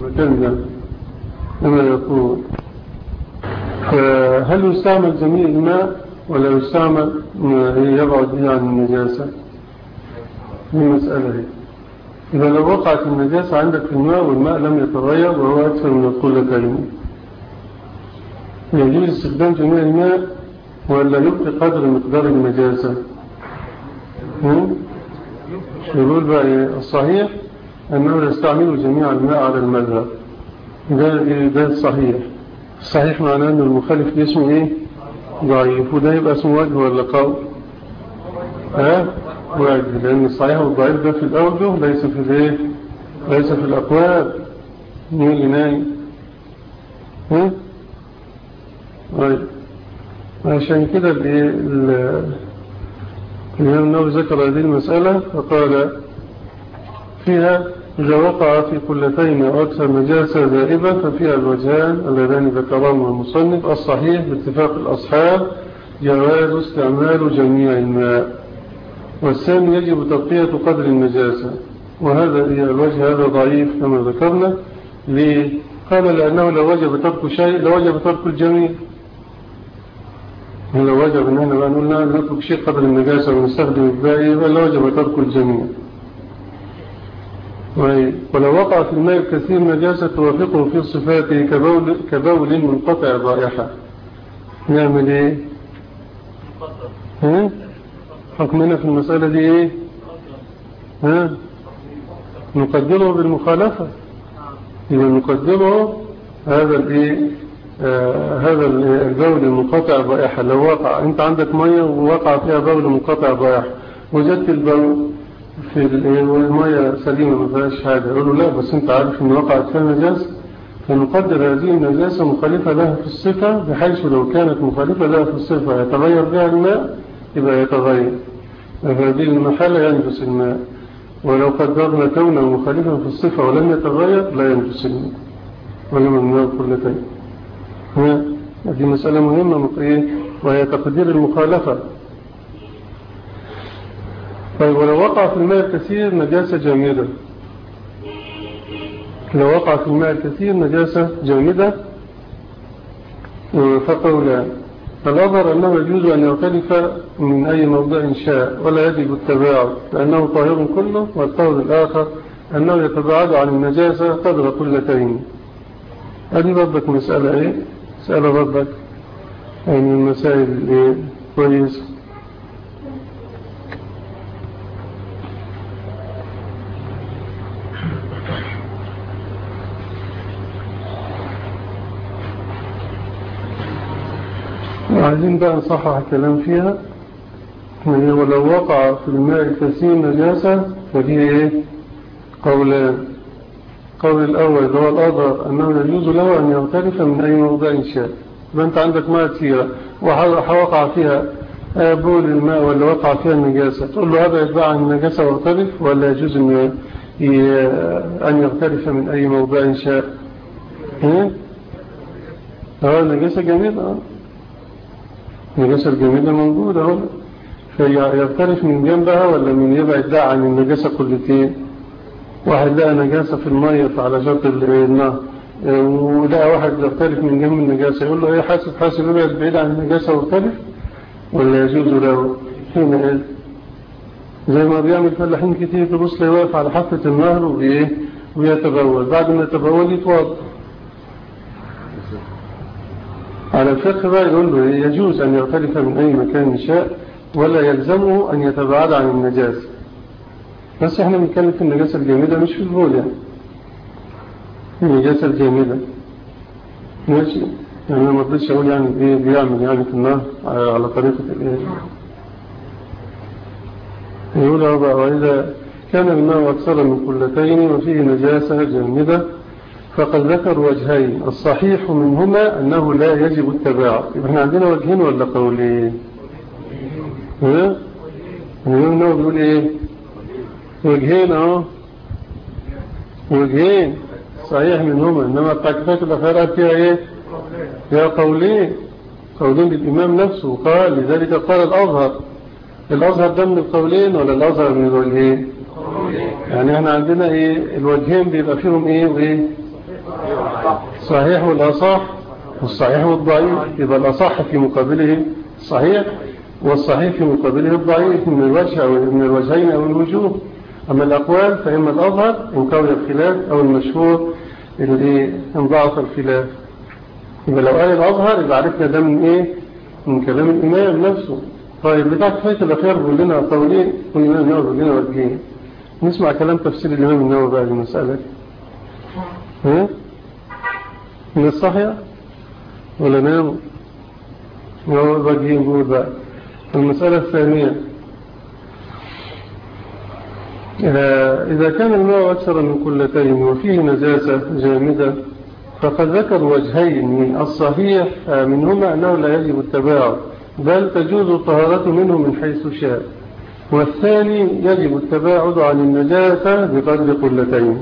وكذا كما يقول فهل يستعمل جميع الماء ولا يستعمل يبعد به عن النجاسة هي مسألة هي إذا لو وقعت النجاسة عندك في الماء والماء لم يتغير وهو أكثر من القلتين يجوز استخدام جميع الماء ولا يبقي قدر مقدار النجاسة يقول بقى الصحيح أنه يستعمل جميع الماء على المذهب ده, ده الصحيح الصحيح معناه أن المخالف اسمه إيه ضعيف وده يبقى اسمه وجه ولا قول ها وجه لأن الصحيح والضعيف ده في الأوجه ليس في الايه ليس في الأقوال مين اللي نايم ها طيب عشان كده الإمام النووي ذكر هذه المسألة فقال فيها إذا وقع في كلتين أو أكثر نجاسة زائبة ففيها الوجهان اللذان ذكرهما المصنف الصحيح باتفاق الأصحاب جواز استعمال جميع الماء والثاني يجب تبقية قدر النجاسة وهذا الوجه هذا ضعيف كما ذكرنا ليه؟ قال لأنه لو وجب ترك شيء لوجب ترك الجميع لو وجب أن احنا نقول نترك شيء قدر النجاسة ونستخدم الباقي لوجب ترك الجميع ولو وقع في الماء الكثير نجاسة توافقه في صفاته كبول, كبول منقطع الرائحة نعمل ايه ها حكمنا في المسألة دي ايه ها نقدره بالمخالفة إذا نقدره هذا الايه آه هذا البول المنقطع الرائحة لو وقع انت عندك مية ووقع فيها بول منقطع الرائحة وجدت البول في المية سليمة ما فيهاش حاجة يقول له لا بس انت عارف ان وقعت فيها نجاسة فنقدر هذه النجاسة مخالفة لها في الصفة بحيث لو كانت مخالفة لها في الصفة يتغير بها الماء يبقى يتغير فهذه المحالة ينجس الماء ولو قدرنا كونه مخالفا في الصفة ولم يتغير لا ينجس الماء ولم الماء كلتين هذه مسألة مهمة وهي تقدير المخالفة طيب ولو وقع في الماء الكثير نجاسة جامدة لو وقع في الماء الكثير نجاسة جامدة فقولا فالأظهر أنه يجوز أن يختلف من أي موضع شاء ولا يجب التباعد لأنه طاهر كله والقول الآخر أنه يتباعد عن النجاسة قدر كلتين هذه ربك مسألة إيه؟ مسألة ربك أي من المسائل الإيه؟ كويسة عايزين بقى نصحح الكلام فيها يعني ولو وقع في الماء الكثير نجاسة فدي ايه قولان قول الأول هو الأظهر أنه يجوز له أن يغترف من أي موضع شاء فأنت عندك ماء كثيرة ووقع فيها بول الماء ولا وقع فيها النجاسة تقول له هذا يتبع عن النجاسة واغترف ولا يجوز أن يغترف من أي موضع شاء ها؟ اه النجاسة جميلة اه النجاسة الجميلة موجودة اهو فيغترف من جنبها ولا من يبعد ده عن النجاسة كلتين واحد لقى نجاسة في المية على شط النهر ولقى واحد يغترف من جنب النجاسة يقول له ايه حاسب حاسب ابعد بعيد عن النجاسة واغترف ولا يجوز له هنا ايه زي ما بيعمل فلاحين كتير تبص لي واقف على حافة النهر وبايه ويتبول بعد ما يتبول يتوضا على الفقه بقى يقول له يجوز أن يغترف من أي مكان شاء ولا يلزمه أن يتباعد عن النجاسة بس احنا بنتكلم في النجاسة الجامدة مش في البول يعني النجاسة الجامدة ماشي يعني أنا ما رضيتش أقول يعني إيه بيعمل يعني في النهر على طريقة الإيه يقول بقى وإذا كان الماء أكثر من كلتين وفيه نجاسة جامدة فقد ذكر وجهين الصحيح منهما أنه لا يجب التباعد احنا عندنا وجهين ولا قولين ها اليوم نوع بيقول ايه وجهين اهو وجهين صحيح منهما انما التعكفات الاخيره فيها ايه فيها قولين قولين للامام نفسه قال لذلك قال الازهر الازهر ده من القولين ولا الازهر من الوجهين يعني احنا عندنا ايه الوجهين بيبقى فيهم ايه وايه الصحيح والأصح والصحيح والضعيف يبقى الأصح في مقابله الصحيح والصحيح في مقابله الضعيف من الوجه أو من الوجهين أو الوجوه أما الأقوال فإما الأظهر إن قوي الخلاف أو المشهور اللي انضعف الخلاف يبقى لو قال الأظهر يبقى عرفنا ده من إيه من كلام الإمام نفسه طيب بتاع كفاية الأخير بيقول لنا قولين والإمام النووي بيقول لنا وجهين نسمع كلام تفسير الإمام النووي بقى للمسألة ها من الصحيح ولا نام هو الوجهين بيقول بقى المسألة الثانية إذا كان الماء أكثر من كلتين وفيه نجاسة جامدة فقد ذكر وجهين من الصحيح منهما أنه لا يجب التباعد بل تجوز الطهارة منه من حيث شاء والثاني يجب التباعد عن النجاسة بقدر قلتين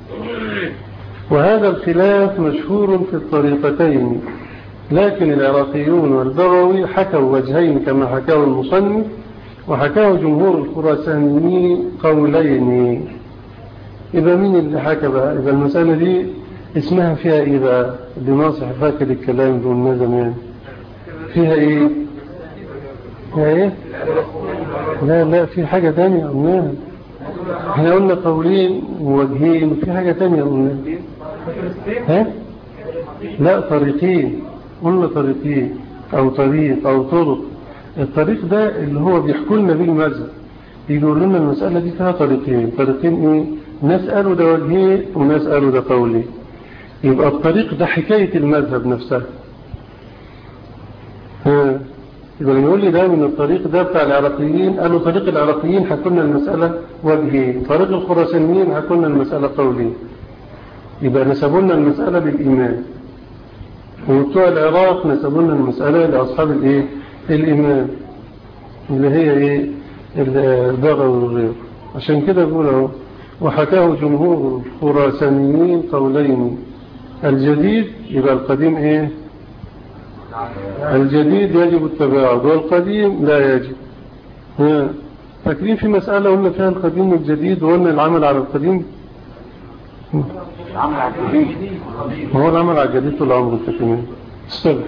وهذا الخلاف مشهور في الطريقتين لكن العراقيون والبغوي حكوا وجهين كما حكاه المصنف وحكاه جمهور الخراسانيين قولين إذا مين اللي حكى بقى إذا المسألة دي اسمها فيها إيه بقى اللي ناصح فاكر الكلام دون زمان فيها إيه فيها إيه لا لا في حاجة تانية قلناها احنا قلنا قولين ووجهين وفي حاجة تانية قلناها ها لا طريقين قلنا طريقين أو طريق أو طرق الطريق ده اللي هو بيحكوا لنا بيه المذهب يقول لنا المسألة دي فيها طريقين طريقين ايه ناس قالوا ده وجهين وناس قالوا ده قولين يبقى الطريق ده حكاية المذهب نفسها ها يبقى لما يقول لي ده من الطريق ده بتاع العراقيين قالوا طريق العراقيين حكونا المسألة وجهين طريق الخراسانيين حكونا المسألة قولين يبقى نسبوا لنا المسألة بالإيمان وبتوع العراق نسبوا لنا المسألة لأصحاب الإيه الإمام اللي هي إيه البغى والغير عشان كده يقول وحكاه جمهور الخراسانيين قولين الجديد يبقى القديم إيه الجديد يجب التباعد والقديم لا يجب ها فاكرين في مسألة قلنا فيها القديم والجديد وقلنا العمل على القديم العمل على الجديد ما هو العمل على الجديد طول عمره انت كمان استبع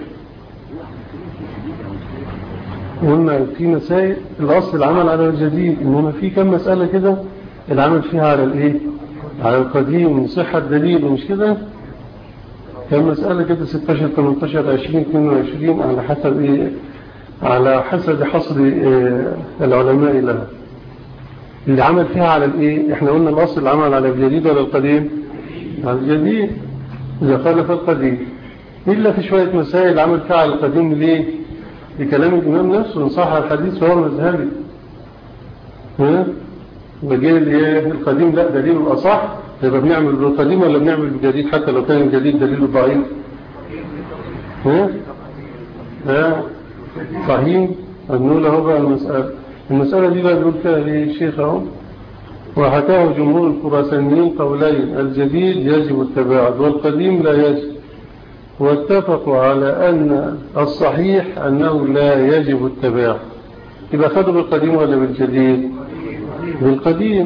قلنا في مسائل الأصل العمل على الجديد إنما في كم مسألة كده العمل فيها على الإيه على القديم صحة دليل مش كده كم مسألة كده 16 18 20 22 على حسب إيه على حسب حصر إيه العلماء لها اللي عمل فيها على الإيه إحنا قلنا الأصل العمل على الجديد ولا القديم على الجديد إذا خالف القديم إلا في شوية مسائل عمل فيها على القديم ليه بكلام الإمام نفسه إن صح الحديث فهو مذهبي ها بجيل الايه القديم لا دليل الأصح يبقى بنعمل بالقديم ولا بنعمل بالجديد حتى لو كان الجديد دليله ضعيف ها ها صحيح نقول اهو بقى المسألة المسألة دي بقى بيقول فيها ايه الشيخ اهو وحكاه جمهور الخراسانيين قولين الجديد يجب التباعد والقديم لا يجب واتفقوا على أن الصحيح أنه لا يجب التباع يبقى خدوا بالقديم ولا بالجديد بالقديم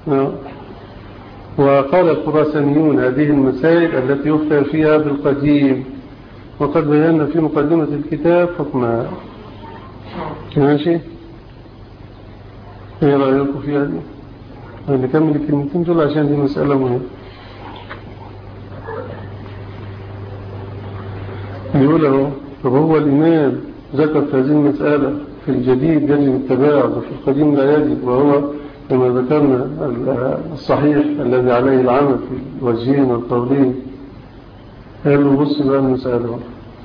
وقال الخراسانيون هذه المسائل التي يفتى فيها بالقديم وقد بينا في مقدمة الكتاب حكمها ماشي ايه رأيكم في هذه نكمل الكلمتين دول عشان دي مسألة مهمة يقول له طب هو الإمام ذكر في هذه المسألة في الجديد يجب التباعد وفي القديم لا يجب وهو كما ذكرنا الصحيح الذي عليه العمل في الوجهين والقولين قال له بص بقى المسألة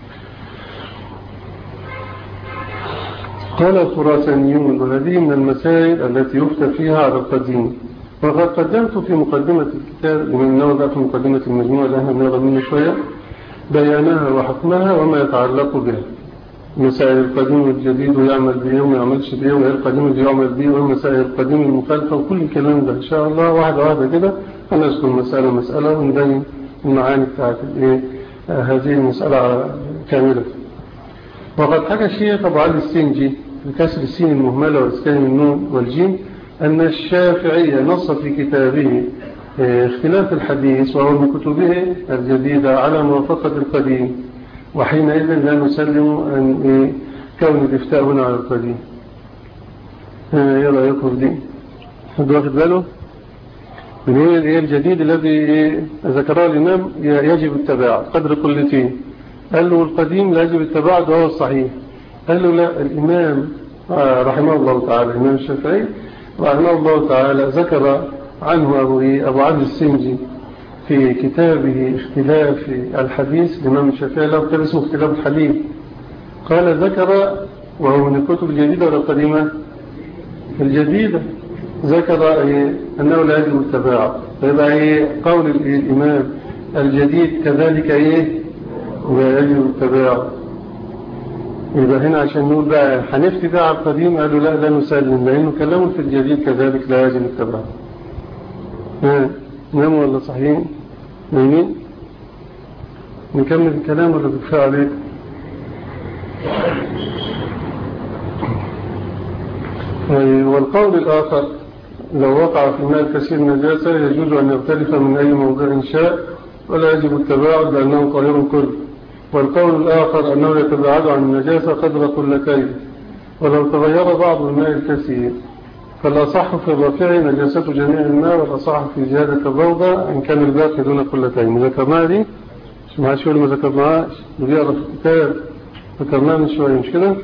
قال الخراسانيون وهذه من المسائل التي يفتى فيها على القديم وقد قدمت في مقدمة الكتاب لمن النوى في مقدمة المجموعة اللي احنا بنقرا منه شوية بيانها وحكمها وما يتعلق بها مسائل القديم والجديد ويعمل به وما يعملش به وغير القديم اللي يعمل به ومسائل القديم المخالفة وكل الكلام ده إن شاء الله واحدة واحدة كده هنذكر مسألة مسألة ونبين المعاني بتاعت الايه هذه المسألة كاملة وقد حكى الشيخ أبو علي السنجي بكسر السين المهملة وإسكان النون والجيم أن الشافعية نص في كتابه اختلاف الحديث وهو من كتبه الجديدة على موافقة القديم وحينئذ لا نسلم أن كون الإفتاء هنا على القديم ايه رأيكم دي حد واخد باله بنقول الايه الجديد الذي ذكره الإمام يجب التباعد قدر قلتين قال له القديم لا يجب التباعد وهو الصحيح قال له لا الإمام رحمه الله تعالى الإمام الشافعي رحمه الله تعالى ذكر عنه أبو, إيه أبو عبد السنجي في كتابه اختلاف الحديث الإمام الشافعي له كتاب اسمه اختلاف الحديث قال ذكر وهو من الكتب الجديدة ولا القديمة الجديدة ذكر إيه أنه لا يجب التباعد فيبقى إيه قول الإمام الجديد كذلك إيه لا يجب التباعد يبقى هنا عشان نقول بقى هنفتي ده على القديم قالوا لا لا نسلم لأنه كلامه في الجديد كذلك لا يجب التباعد ها نعم ولا صحيحين نايمين نكمل الكلام ولا بكفاء عليك والقول الآخر لو وقع في الماء كثير نجاسة يجوز أن يختلف من أي موضع شاء ولا يجب التباعد لأنه طهير كل والقول الآخر أنه يتباعد عن النجاسة قدر قلتين ولو تغير بعض الماء الكثير فالأصح في الرافع نجاسة جميع الماء والأصح في زيادة الروضة إن كان الباقي دون قلتين ذكرناها دي مش معاه شوية ما ذكرناهاش بيقرا في الكتاب ذكرناها من شوية مش كده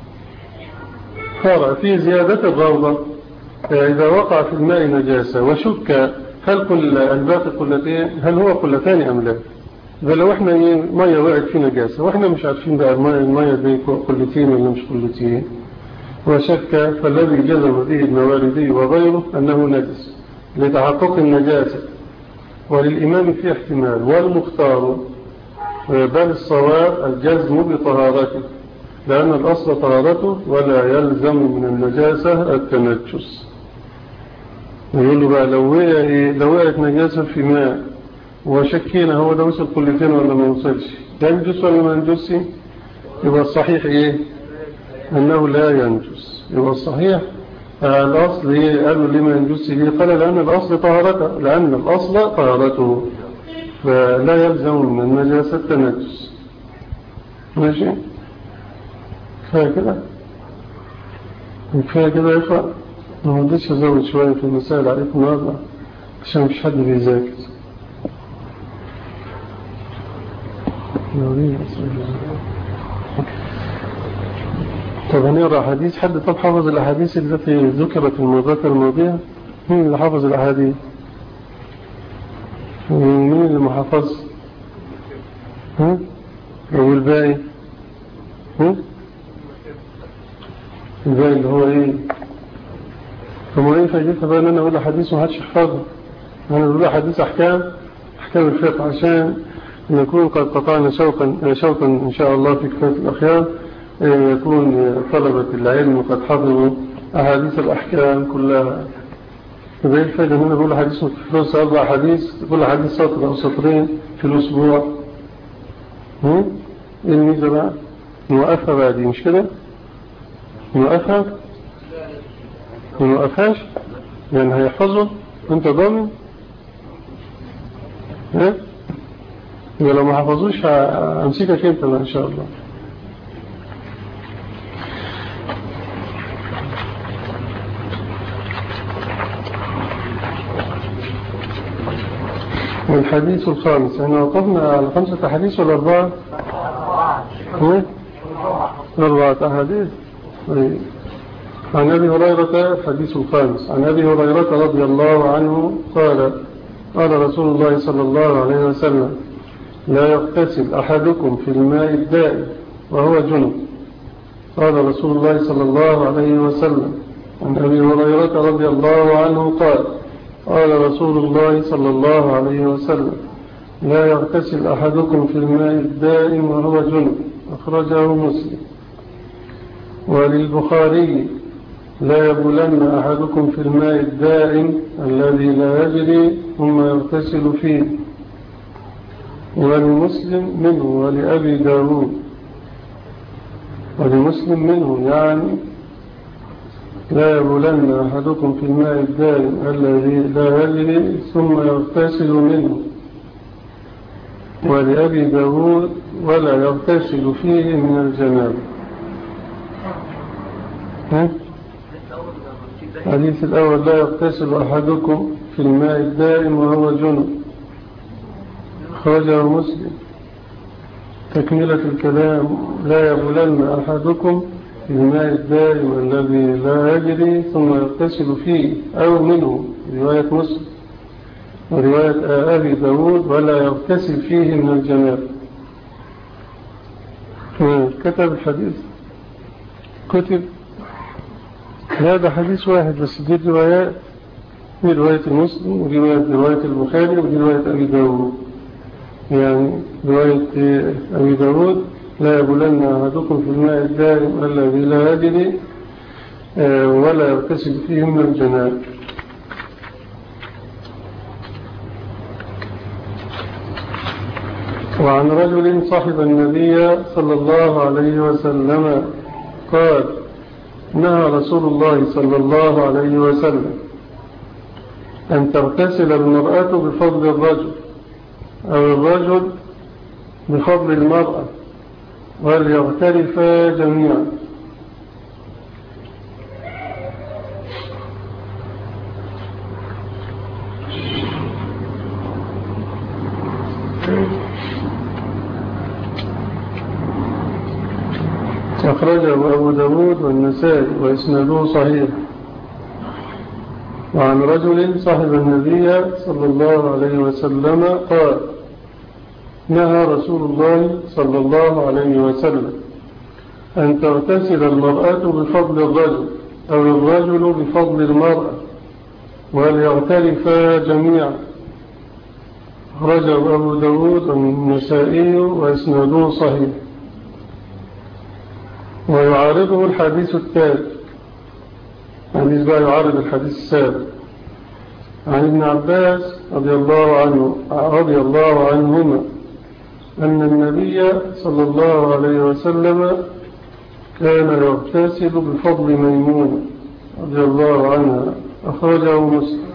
فرع في زيادة الروضة إذا وقع في الماء نجاسة وشك هل كل الباقي قلتين هل هو قلتان أم لا إذا لو احنا مية وقعت في نجاسة واحنا مش عارفين بقى المية, المية دي قلتين ولا مش قلتين وشك فالذي جزم به المواردي وغيره أنه نجس لتحقق النجاسة وللإمام في احتمال والمختار بل الصواب الجزم بطهارته لأن الأصل طهارته ولا يلزم من النجاسة التنجس يقول له بقى لو لو وقعت نجاسة في ماء وشكينا هو ده وصل قلتين ولا ما وصلش ينجس ولا ما ينجسش يبقى الصحيح ايه أنه لا ينجس يبقى الصحيح الأصل إيه قالوا لما ينجس به قال لأن الأصل طهارته لأن الأصل طهارته فلا يلزم من النجاسة التنجس ماشي كفاية كده كفاية كده يا إخوة ما بديش أزود شوية في المسائل عليكم النهارده عشان مش حد بيذاكر طب هنقرأ حديث حد طب حافظ الأحاديث التي ذكرت في المذاكرة الماضية مين اللي حافظ الأحاديث مين اللي ما حفظ ها والباقي ها الباقي اللي هو ايه فما ايه فايدتها بقى ان انا اقول حديث وما حدش يحفظه انا بقول حديث احكام احكام الفقه عشان نكون قد قطعنا شوقا شوقا ان شاء الله في كتاب الاخيار يكون طلبة العلم قد حفظوا أحاديث الأحكام كلها فده الفائدة ان انا بقول حديث متفلوس أربع حديث كل حديث سطر أو سطرين في الأسبوع ايه الميزة بقى نوقفها بقى دي مش كده نوقفها ما نوقفهاش يعني هيحفظوا انت ضامن ها يبقى لو ما حفظوش همسكك انت بقى ان شاء الله والحديث الخامس احنا وقفنا على خمسة أحاديث ولا أربعة؟ أربعة أحاديث طيب عن أبي هريرة حديث الخامس عن أبي هريرة رضي الله عنه قال قال رسول الله صلى الله عليه وسلم لا يغتسل أحدكم في الماء الدائم وهو جنب قال رسول الله صلى الله عليه وسلم عن أبي هريرة رضي الله عنه قال قال رسول الله صلى الله عليه وسلم لا يغتسل أحدكم في الماء الدائم وهو جنب أخرجه مسلم وللبخاري لا يبولن أحدكم في الماء الدائم الذي لا يجري ثم يغتسل فيه ولمسلم منه ولأبي داود ولمسلم منه يعني لا يبولن أحدكم في الماء الدائم الذي لا يجري ثم يغتسل منه ولأبي داود ولا يغتسل فيه من الجناب الحديث الأول لا يغتسل أحدكم في الماء الدائم وهو جنب خرجه مسلم تكملة الكلام لا يبولن أحدكم في الماء الدائم الذي لا يجري ثم يغتسل فيه أو منه رواية مسلم ورواية أبي داود ولا يغتسل فيه من الجناب كتب الحديث كتب هذا حديث واحد بس دي روايات دي رواية المسلم ودي رواية البخاري ودي رواية أبي داود يعني رواية أبي داود لا يبولن أحدكم في الماء الدائم الذي لا يجري ولا يغتسل فيه من الجناب وعن رجل صحب النبي صلى الله عليه وسلم قال نهى رسول الله صلى الله عليه وسلم أن تغتسل المرأة بفضل الرجل أو الرجل بفضل المرأة وليغترفا جميعا أخرجه أبو داود والنسائي وإسناده صحيح وعن رجل صاحب النبي صلى الله عليه وسلم قال نهى رسول الله صلى الله عليه وسلم أن تغتسل المرأة بفضل الرجل أو الرجل بفضل المرأة وليغترفا جميعا رجب أبو داود والنسائي وإسناده صحيح ويعارضه الحديث التالي حديث بقى يعارض الحديث السابق عن ابن عباس رضي الله عنه رضي الله عنهما أن النبي صلى الله عليه وسلم كان يغتسل بفضل ميمونة رضي الله عنها أخرجه مسلم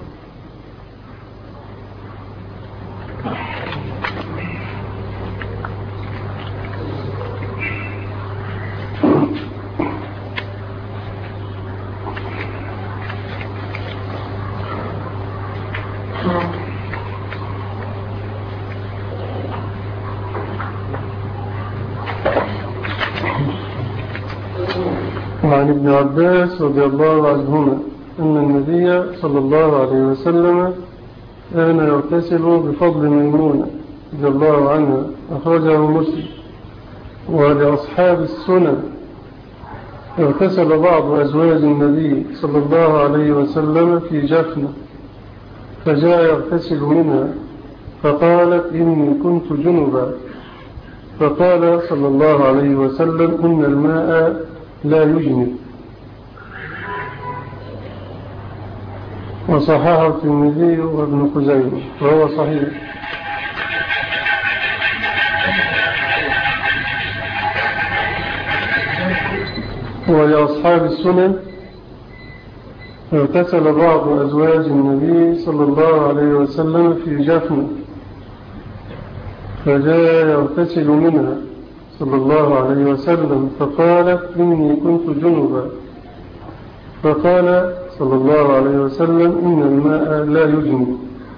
وعن ابن عباس رضي الله عنهما أن النبي صلى الله عليه وسلم كان يغتسل بفضل ميمونة رضي الله عنها أخرجه مسلم ولأصحاب السنن اغتسل بعض أزواج النبي صلى الله عليه وسلم في جفنة فجاء يغتسل منها فقالت إني كنت جنبا فقال صلى الله عليه وسلم إن الماء لا يجنب وصححه الترمذي وابن خزيمة وهو صحيح ولأصحاب السنن اغتسل بعض أزواج النبي صلى الله عليه وسلم في جفن فجاء يغتسل منها صلى الله عليه وسلم فقالت إني كنت جنبا فقال صلى الله عليه وسلم إن الماء لا يجنب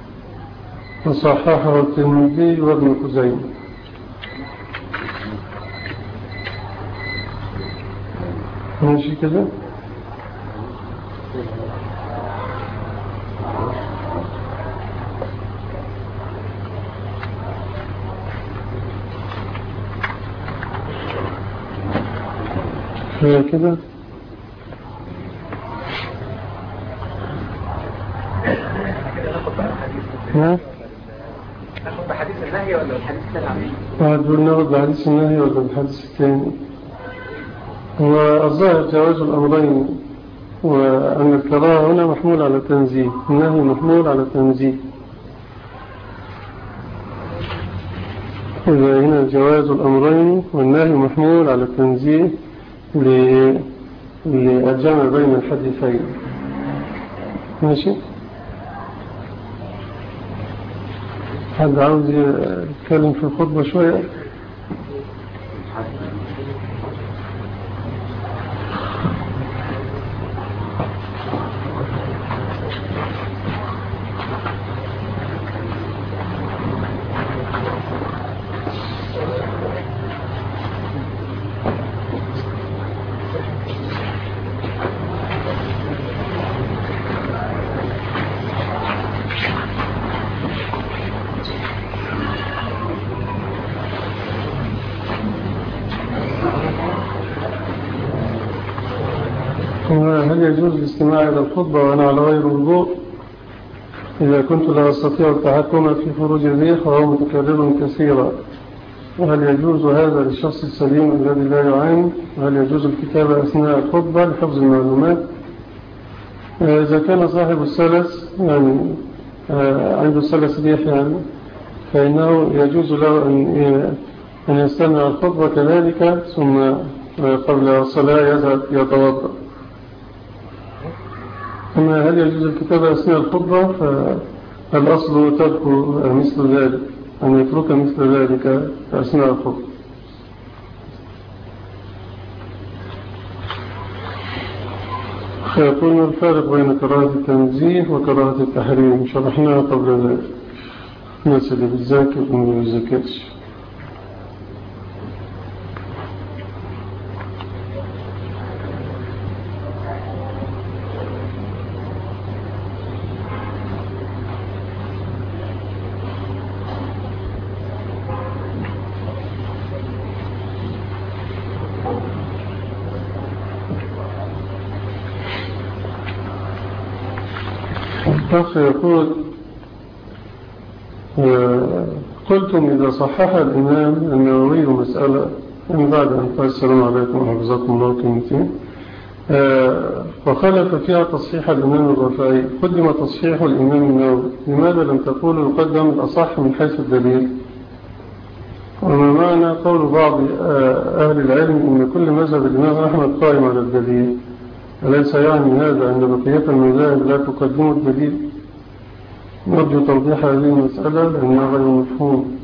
وصححه الترمذي وابن خزيمة ماشي كده هي كده ها ناخد بحديث النهي ولا الحديث الثاني واحد بيقول ناخد بحديث النهي ولا الحديث الثاني هو الظاهر جواز الأمرين وأن الكراهة هنا محمول على تنزيه النهي محمول على تنزيه إذا هنا جواز الأمرين والنهي محمول على التنزيه للجمع بين الحديثين ماشي حد عاوز يتكلم في الخطبة شوية هل يجوز الاستماع إلى الخطبة وأنا على غير وضوء إذا كنت لا أستطيع التحكم في خروج الريح وهو متكرر كثيرا وهل يجوز هذا للشخص السليم الذي لا يعاني وهل يجوز الكتابة أثناء الخطبة لحفظ المعلومات إذا كان صاحب السلس يعني عنده سلس ريح يعني فإنه يجوز له أن أن يستمع الخطبة كذلك ثم قبل الصلاة يذهب يتوضأ أما هل يجوز الكتابة أثناء الخطبة فالأصل ترك مثل ذلك أن يترك مثل ذلك أثناء الخطبة فيكون الفارق بين كراهة التنزيه وكراهة التحريم شرحناها قبل ذلك الناس اللي بتذاكر وما بتذاكرش الأخ يقول قلتم إذا صحح الإمام النووي مسألة من بعد أن قال السلام عليكم وحفظكم الله كلمتين وخلف فيها تصحيح الإمام الرفعي قدم تصحيح الإمام النووي لماذا لم تقولوا يقدم الأصح من حيث الدليل وما معنى قول بعض أهل العلم أن كل مذهب الإمام أحمد قائم على الدليل أليس يعني هذا أن بقية المذاهب لا تقدم الدليل نرجو توضيح هذه المسألة لأنها غير مفهوم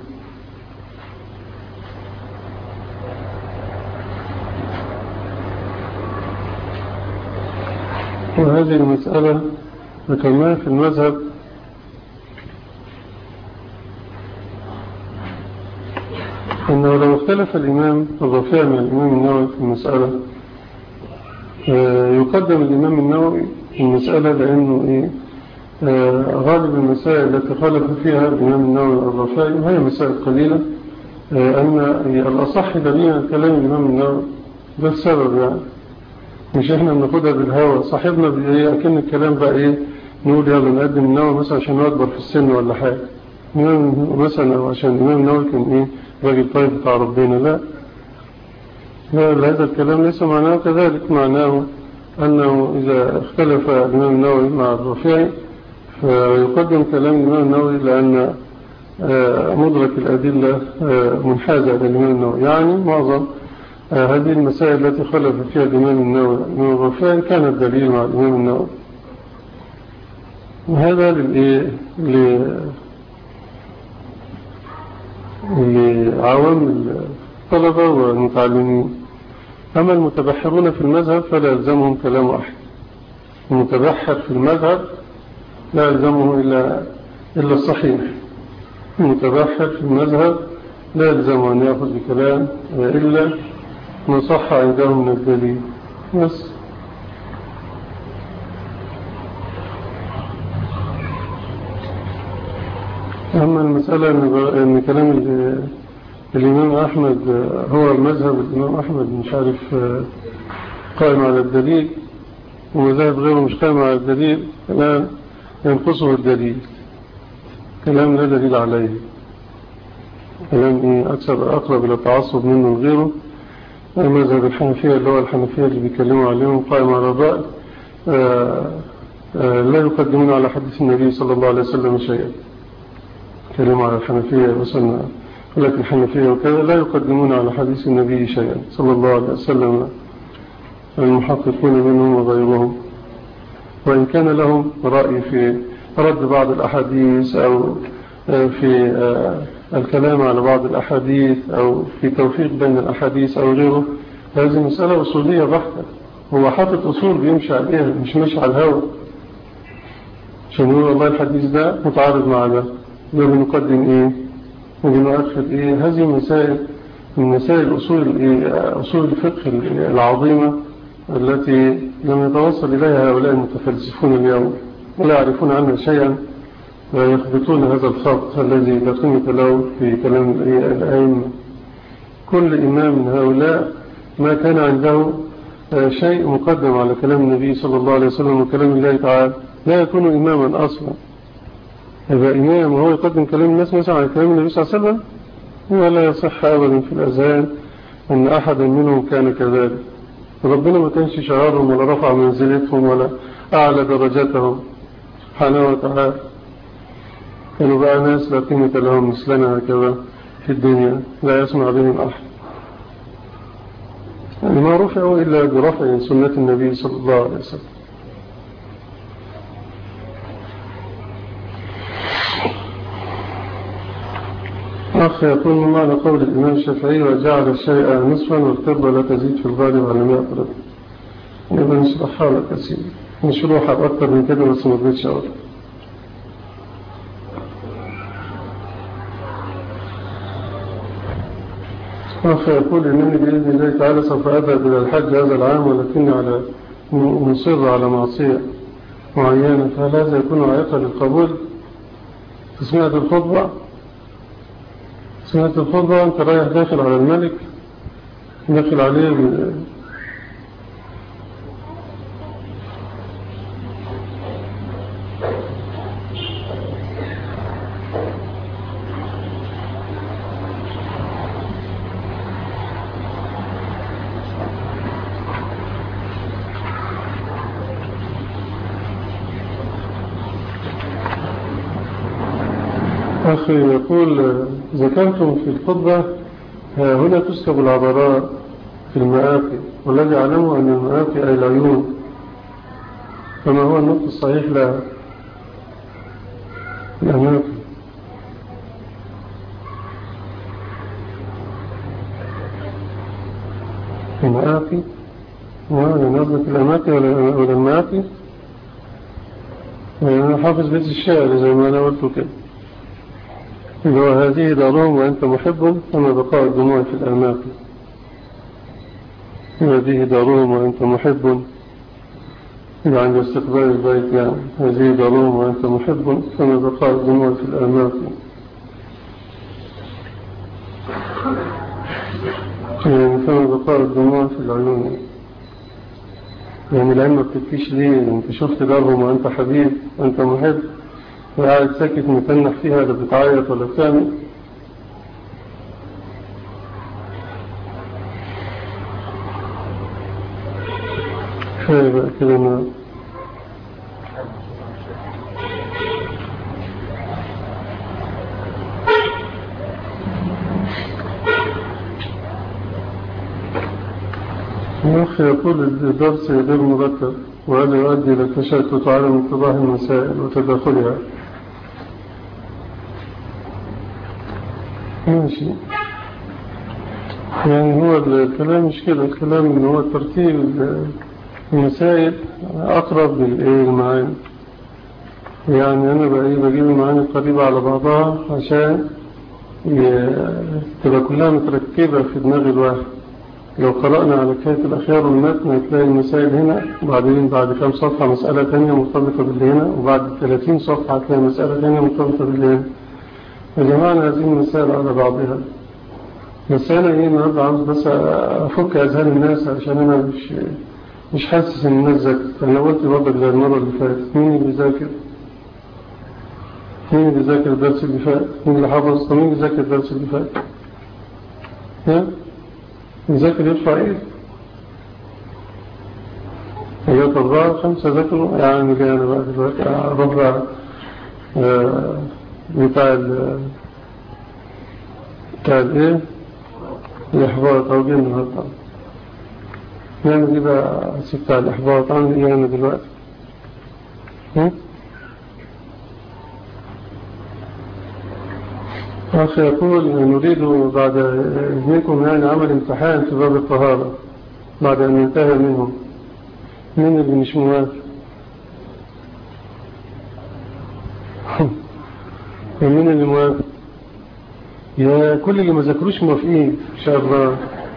وهذه المسألة ذكرناها في المذهب أنه لو اختلف الإمام الرفيع من الإمام النووي في المسألة يقدم الإمام النووي في المسألة لأنه إيه غالب المسائل التي خالف فيها الإمام النووي الرفاعي وهي مسائل قليلة أن الأصح دليل كلام الإمام النووي ده السبب يعني مش إحنا بناخدها بالهوى صاحبنا بإيه أكن الكلام بقى إيه نقول يلا نقدم النووي مثلا عشان هو أكبر في السن ولا حاجة مثلا أو عشان الإمام النووي كان إيه راجل طيب بتاع ربنا لا لا هذا الكلام ليس معناه كذلك معناه أنه إذا اختلف الإمام النووي مع الرفيعي فيقدم كلام الإمام النووي لأن مدرك الأدلة منحازة للإمام النووي يعني معظم هذه المسائل التي خلف فيها الإمام النووي الإمام الرفيعي كان الدليل مع الإمام النووي وهذا لعوام الطلبة والمتعلمين أما المتبحرون في المذهب فلا يلزمهم كلام أحد المتبحر في المذهب لا يلزمه إلا, إلا الصحيح المتبحر في المذهب لا يلزمه أن يأخذ بكلام إلا ما صح عنده من الدليل بس أما المسألة أن كلام الإمام أحمد هو المذهب الإمام أحمد مش عارف قائم على الدليل ومذاهب غيره مش قائم على الدليل كلام ينقصه الدليل كلام لا دليل عليه كلام إيه أكثر أقرب إلى التعصب منه غيره مذهب الحنفية اللي هو الحنفية اللي بيكلموا عليهم قائم على الرأي لا يقدمون على حديث النبي صلى الله عليه وسلم شيئا كلموا على الحنفية مثلا لكن الحنفية وكذا لا يقدمون على حديث النبي شيئا صلى الله عليه وسلم المحققون منهم وغيرهم وإن كان لهم رأي في رد بعض الأحاديث أو في الكلام على بعض الأحاديث أو في توفيق بين الأحاديث أو غيره هذه مسألة أصولية بحتة هو حاطط أصول بيمشي عليها مش ماشي على الهوى عشان يقول والله الحديث ده متعارض مع ده ده بنقدم إيه وبنؤخر إيه هذه مسائل من مسائل أصول, إيه؟ أصول الفقه العظيمة التي لم يتوصل إليها هؤلاء المتفلسفون اليوم ولا يعرفون عنها شيئا ويخبطون هذا الخط الذي لا قيمة له في كلام الأئمة كل إمام من هؤلاء ما كان عنده شيء مقدم على كلام النبي صلى الله عليه وسلم وكلام الله تعالى لا يكون إماما أصلا يبقى إمام وهو يقدم كلام الناس مثلا على كلام النبي صلى الله عليه وسلم ولا يصح أبدا في الأذهان أن أحدا منهم كان كذلك ربنا ما كانش شعارهم ولا رفع منزلتهم ولا أعلى درجاتهم سبحانه وتعالى كانوا بقى ناس لا قيمة لهم مثلنا هكذا في الدنيا لا يسمع بهم أحد يعني ما رفعوا إلا برفع سنة النبي صلى الله عليه وسلم أخ يقول معنى قول الإمام الشافعي وجعل الشيء نصفا والقربة لا تزيد في الغالب على مئة قرب يبقى نشرحها لك يا سيدي نشرحها أكثر من كده بس ما رضيتش أقول أخ يقول إنني بإذن الله تعالى سوف أذهب إلى الحج هذا العام ولكني على مصر على معصية معينة فهل هذا يكون عائقا للقبول سمعت الخطبة سمعت الخطبة أنت رايح داخل على الملك داخل عليه أخي يقول ذكرتم في الخطبة هنا تسكب العبراء في المآقي والذي أعلمه أن المآقي أي العيون فما هو النطق الصحيح لها الأماكن المآقي يعني نظرة الأماكن ولا المآقي يعني أنا حافظ بيت الشعر زي ما أنا قلت كده اللي هو هذه دارهم وأنت محب أما بقاء الدموع في الأماكن هذه دارهم وأنت محب إذا عند استقبال البيت يعني هذه دارهم وأنت محب فما بقاء الدموع في الأماكن يعني فما بقاء الدموع في العيون يعني العين ما بتبكيش ليه انت شفت دارهم وانت حبيب وانت محب وقاعد ساكت متنح فيها لا بتعيط ولا بتعمل كفاية بقى كده انا الأخ يقول الدرس غير مرتب وهذا يؤدي إلى التشتت وعدم اتضاح المسائل وتداخلها ماشي يعني هو الكلام مش كده الكلام ان هو ترتيب المسائل أقرب للمعاني يعني أنا بقى بجيب المعاني القريبة على بعضها عشان تبقى كلها متركبة في دماغ الواحد لو قرأنا على كيف الأخيار والمتن هتلاقي المسائل هنا وبعدين بعد كام صفحة مسألة تانية مرتبطة باللي هنا وبعد 30 صفحة هتلاقي مسألة تانية مرتبطة باللي هنا فجمعنا هذه المسائل على بعضها بس أنا إيه النهاردة عاوز بس أفك أذهان الناس عشان أنا مش مش حاسس إن الناس ذاكرت أنا قلت برضك زي المرة اللي فاتت مين اللي ذاكر؟ مين اللي ذاكر الدرس اللي فات؟ مين اللي حفظ؟ طب مين اللي ذاكر الدرس اللي فات؟ ها؟ يذاكر يرفع ايه ايات أربعة خمسة ذاكروا يعني جاي أنا بقى دلوقتي ربع بتاع ال بتاع الايه الإحباط أو جه النهاردة نعمل ايه بقى السي بتاع الإحباط عامل ايه أنا دلوقتي ها؟ أخ يقول نريد بعد إذنكم يعني عمل امتحان في باب الطهارة بعد أن ينتهى منه من اللي مش موافق ومين اللي موافق يا كل اللي ما ذاكروش موافقين إن شاء الله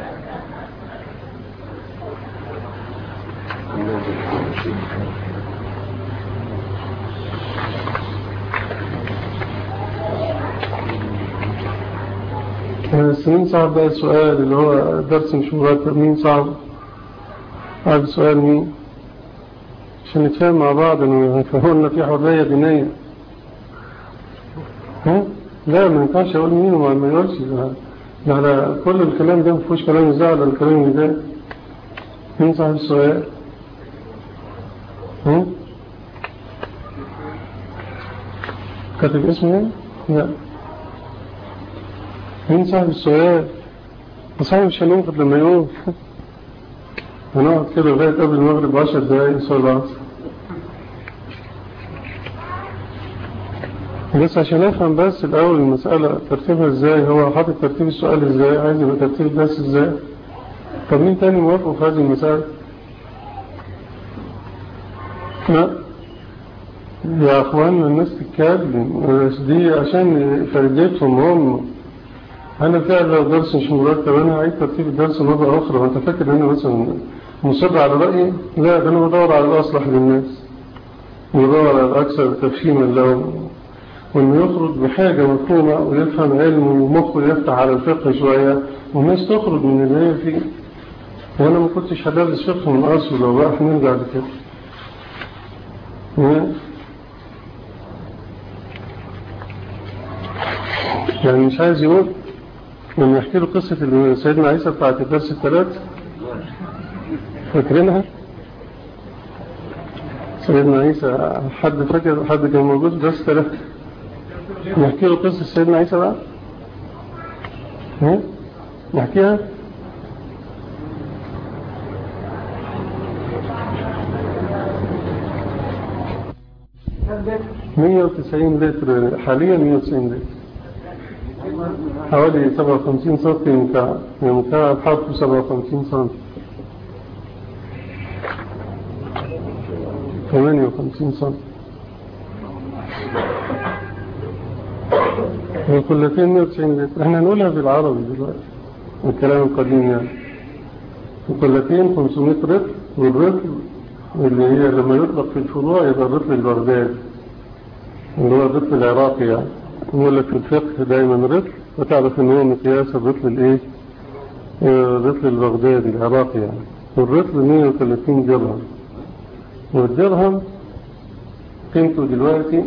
بس مين صعب بقى السؤال اللي هو درس مش مرتب مين صعب هذا السؤال مين عشان نتفاهم مع بعض انه لنا في حرية دينية ها لا ما ينفعش اقول مين وما ما يقولش ده على كل الكلام ده ما فيهوش كلام يزعل ولا الكلام اللي ده مين صاحب السؤال ها كاتب اسمه ايه؟ لا مين صاحب السؤال صاحب مش هنوقف لما يقوم هنقعد كده لغاية قبل المغرب بعشر دقايق صلى الله بس عشان افهم بس الاول المسألة ترتيبها ازاي هو حاطط ترتيب السؤال ازاي عايز يبقى ترتيب الناس ازاي طب مين تاني موافق في هذه المسألة لا يا اخوان الناس تتكلم دي عشان فردتهم هم انا فعلا لو درس مش مرتب انا هعيد ترتيب الدرس مرة اخرى وانت فاكر ان انا مثلا مصر على رأيي لا ده انا بدور على الاصلح للناس بدور على الاكثر تفهيما له وانه يخرج بحاجة مفهومة ويفهم علم ومخه يفتح على الفقه شوية والناس تخرج من اللي هي فيه وانا ما كنتش هدرس فقه من اصل لو بقى نرجع لكده يعني مش عايز يقول لما يحكي له قصة سيدنا عيسى بتاعت الدرس الثلاث فاكرينها سيدنا عيسى حد فاكر حد كان موجود في درس الثلاث نحكي له قصة سيدنا عيسى بقى ها نحكيها مية وتسعين لتر حاليا مية وتسعين لتر حوالي سبعة وخمسين سنتي مكعب يعني مكعب حرفه سبعة وخمسين سنتي ثمانية وخمسين سنتي وكلتين 190 لتر احنا هنقولها بالعربي دلوقتي الكلام القديم يعني وكلتين 500 رتل والرتل اللي هي لما يطلق في الفروع يبقى الرتل البغدادي اللي هو الرتل العراقي يعني يقول لك في الفقه دايما رتل وتعرف ان هو مقياس الرتل الايه الرتل البغدادي العراقي يعني والرتل 130 درهم والدرهم قيمته دلوقتي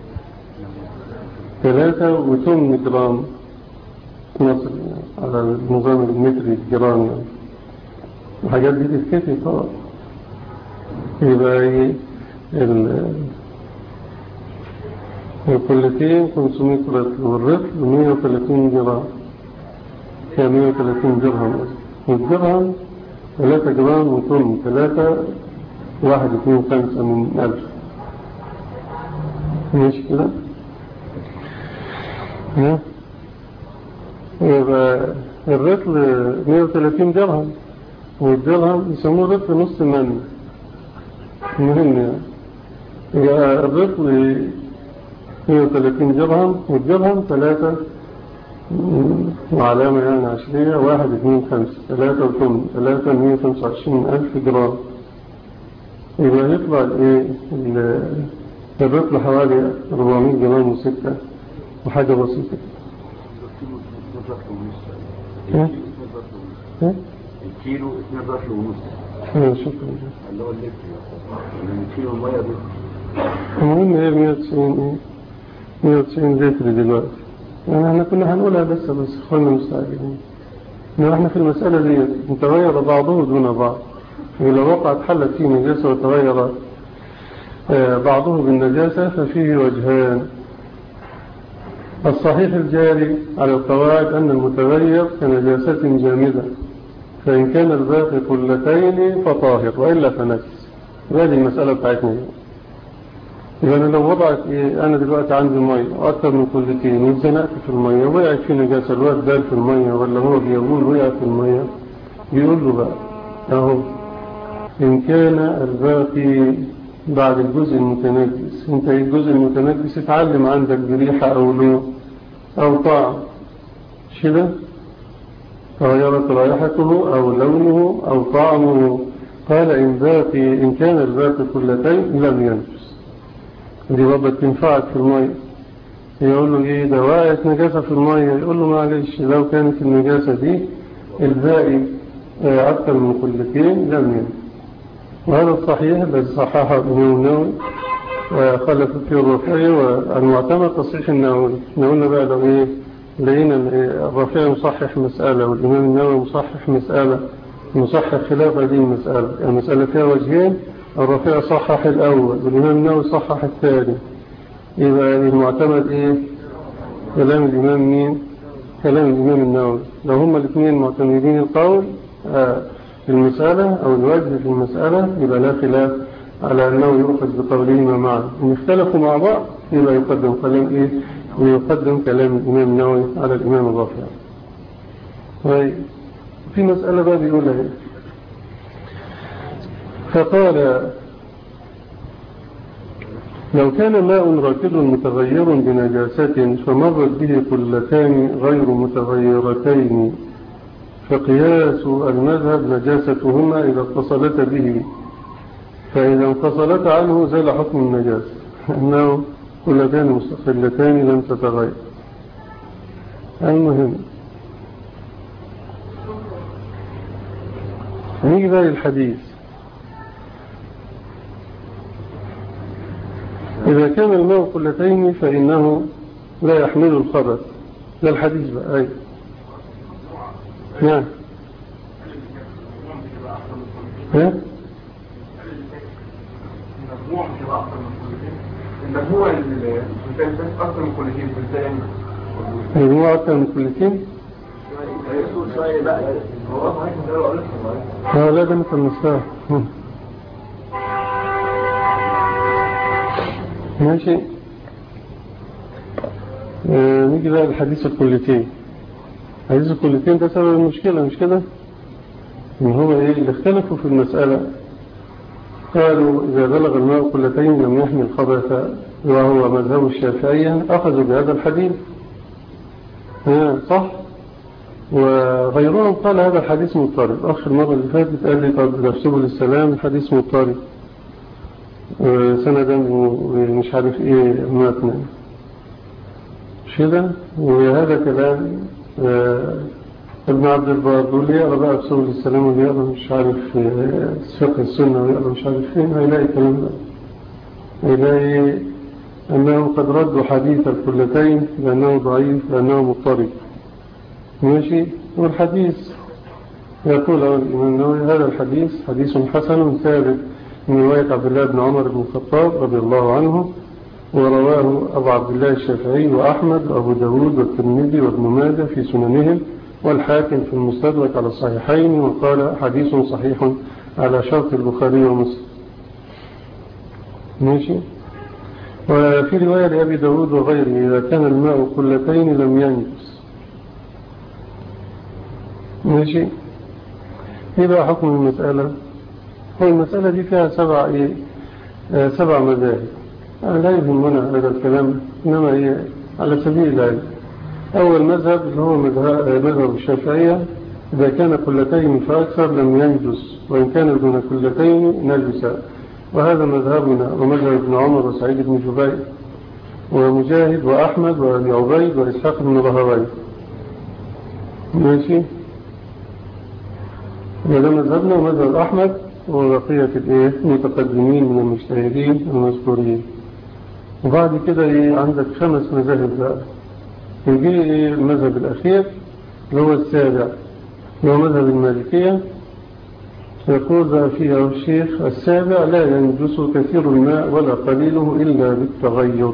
ثلاثة وثمن جرام مصر على النظام المتري الجرام يعني الحاجات دي تتكفي طبعا يبقى ايه الكلتين 500 رتل والرتل 130 جرام هي 130 درهم والدرهم 3 جرام وثمن 3 واحد اثنين خمسة من ألف ماشي كده يبقى الرطل 130 درهم والدرهم يسموه رطل نص من مهم يعني يبقى الرطل 130 درهم والدرهم ثلاثة وعلامة يعني عشرية واحد اثنين خمسة ثلاثة وثمن ثلاثة مية خمسة وعشرين ألف جرام يبقى يطلع الايه الرطل حوالي 400 جرام وستة وحاجة بسيطة الكيلو 2 رطل ونص اه شكرا اللي هو اللتر يعني كيلو الميه دي المهم هي 190 ايه 190 لتر دلوقتي يعني احنا كنا هنقولها بس بس اخوانا مستعجلين انما احنا في المسألة دي متغير بعضه دون بعض ولو وقعت حلت فيه نجاسة وتغير بعضه بالنجاسة ففيه وجهان الصحيح الجاري على القواعد أن المتغير كنجاسة جامدة فإن كان الباقي قلتين فطاهر وإلا فنجس هذه المسألة بتاعتنا إذا أنا لو وضعت إيه أنا دلوقتي عندي مية وأكثر من قلتين واتزنقت في المية وقعت في نجاسة الواد بال في المية ولا هو بيقول وقع في المية بيقول له بقى أهو إن كان الباقي بعد الجزء المتنجس انت الجزء المتنجس اتعلم عندك بريحة أو لون أو طعم شده تغيرت رائحته أو لونه أو طعمه قال إن باقي إن كان الباقي كلتين لم ينجس دي بابا تنفعك في المية يقول له إيه ده وقعت نجاسة في المية يقول له معلش لو كانت النجاسة دي الباقي أكثر من كلتين لم ينجس وهذا الصحيح الذي صححه ابن النووي وخلف فيه الرفعي والمعتمد تصحيح النووي نقولنا بقى لو إيه لقينا الرفيع مصحح مسألة والإمام النووي مصحح مسألة مصحح خلاف هذه المسألة المسألة فيها وجهين الرفيع صحح الأول والإمام النووي صحح الثاني يبقى المعتمد إيه كلام الإمام مين كلام الإمام النووي لو هما الاثنين معتمدين القول آه في المسألة أو الوجه في المسألة يبقى لا خلاف على أنه يؤخذ بقولهما معا إن اختلفوا مع بعض يبقى يقدم كلام إيه ويقدم كلام الإمام النووي على الإمام الرافع في مسألة بقى بيقولها إيه فقال لو كان ماء راكد متغير بنجاسة فمرت به قلتان غير متغيرتين فقياس المذهب نجاستهما إذا اتصلت به فإذا انفصلت عنه زال حكم النجاسة أنه قلتان مستقلتان لم تتغير المهم نيجي بقى للحديث إذا كان الماء قلتين فإنه لا يحمل الخبث ده الحديث بقى أي نعم ها المجموع بتبقى اكتر من كلتين المجموع الكلتين بس اكتر من كلتين ازاي يعني مجموعة أكثر من كلتين شويه بقى هو صحيح ده لو قلت اه لا ده مثل نصها ماشي آه نيجي بقى لحديث الكلتين حديث الكلتين ده سبب المشكلة مش كده ان هو ايه اللي اختلفوا في المسألة قالوا إذا بلغ الماء قلتين لم يحمل خبث وهو مذهب الشافعية أخذوا بهذا الحديث ها صح وغيرهم قال هذا الحديث مضطرب أخر المرة اللي فاتت قال لي طب ده في سبل السلام الحديث مضطرب سندا ومش عارف ايه ماتنا مش كده وهذا كلام ابن عبد البر بيقول لي يقرا بقى في سبل السلام واللي يقرا مش عارف فقه السنه ويقرا مش عارف فين هيلاقي الكلام ده هيلاقي انهم قد ردوا حديث الكلتين لانه ضعيف لانه مضطرب ماشي والحديث يقول الإمام النووي هذا الحديث حديث حسن ثابت من رواية عبد الله بن عمر بن الخطاب رضي الله عنه ورواه أبو عبد الله الشافعي وأحمد وأبو داود والترمذي وابن ماجه في سننهم والحاكم في المستدرك على الصحيحين وقال حديث صحيح على شرط البخاري ومسلم ماشي وفي رواية لأبي داود وغيره إذا كان الماء قلتين لم ينجس ماشي ايه بقى حكم المسألة هو المسألة دي فيها سبع ايه آه سبع مذاهب آه لا يهمنا هذا الكلام انما هي على سبيل العلم اول مذهب اللي هو مذهب الشافعية اذا كان كلتين فاكثر لم ينجس وان كان دون كلتين نجسا وهذا مذهبنا ومذهب ابن عمر وسعيد بن جبير ومجاهد واحمد وابي عبيد واسحاق بن راهويه ماشي وده مذهبنا ومذهب أحمد وبقية الإيه المتقدمين من المجتهدين المذكورين وبعد كده إيه عندك خمس مذاهب بقى يجي إيه المذهب الأخير اللي هو السابع اللي هو مذهب المالكية يقول بقى فيها الشيخ السابع لا ينجس كثير الماء ولا قليله إلا بالتغير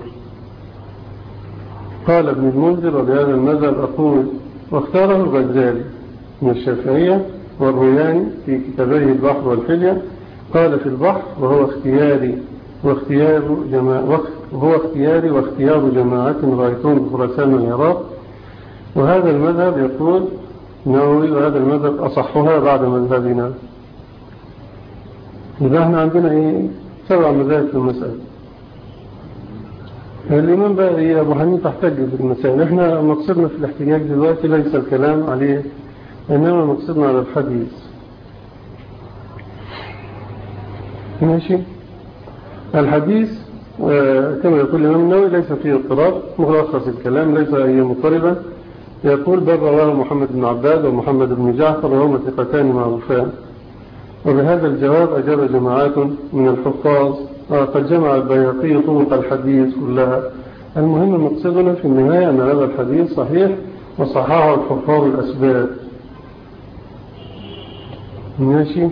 قال ابن المنذر وبهذا المذهب أقول واختاره الغزالي من الشافعية والروياني في كتابيه البحر والحلية قال في البحر وهو اختياري واختيار جماعة وهو اختياري واختيار جماعة غايتون بخراسان والعراق وهذا المذهب يقول نووي وهذا المذهب أصحها بعد مذهبنا إذا احنا عندنا ايه سبع مذاهب في المسألة الإمام بقى إيه أبو حنيفة احتج في المسائل احنا مقصدنا في الاحتجاج دلوقتي ليس الكلام عليه إنما مقصدنا على الحديث ماشي الحديث كما يقول الإمام النووي ليس فيه اضطراب ملخص الكلام ليس أي مضطربا يقول بل رواه محمد بن عباد ومحمد بن جعفر وهما ثقتان معروفان وبهذا الجواب أجاب جماعات من الحفاظ قد جمع البياقي طرق الحديث كلها المهم مقصدنا في النهاية أن هذا الحديث صحيح وصححه الحفاظ الأسباب ماشي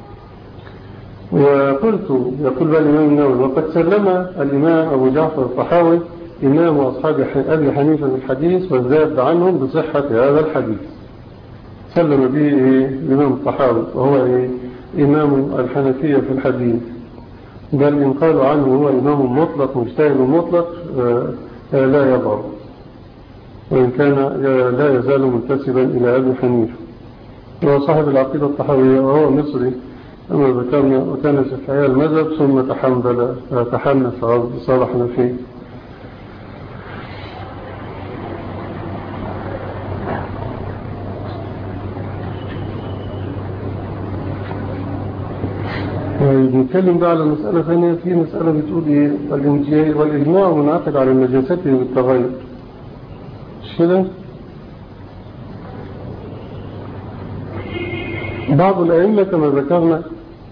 وقلت يقول بقى الإمام النووي وقد سلم الإمام أبو جعفر الطحاوي إمام أصحاب أبي حنيفة الحديث والذاب عنهم بصحة هذا الحديث سلم به الإمام الطحاوي وهو إمام الحنفية في الحديث بل إن قالوا عنه هو إمام مطلق مجتهد مطلق لا يضر وإن كان لا يزال منتسبا إلى أبي حنيفة وهو صاحب العقيدة الطحاوية وهو مصري أما ذكرنا وكان شفعي المذهب ثم تحمل تحنف صار حنفي نتكلم بقى على مسألة ثانية في مسألة بتقول إيه والإجماع منعقد على النجاسة بالتغير مش كده بعض الأئمة كما ذكرنا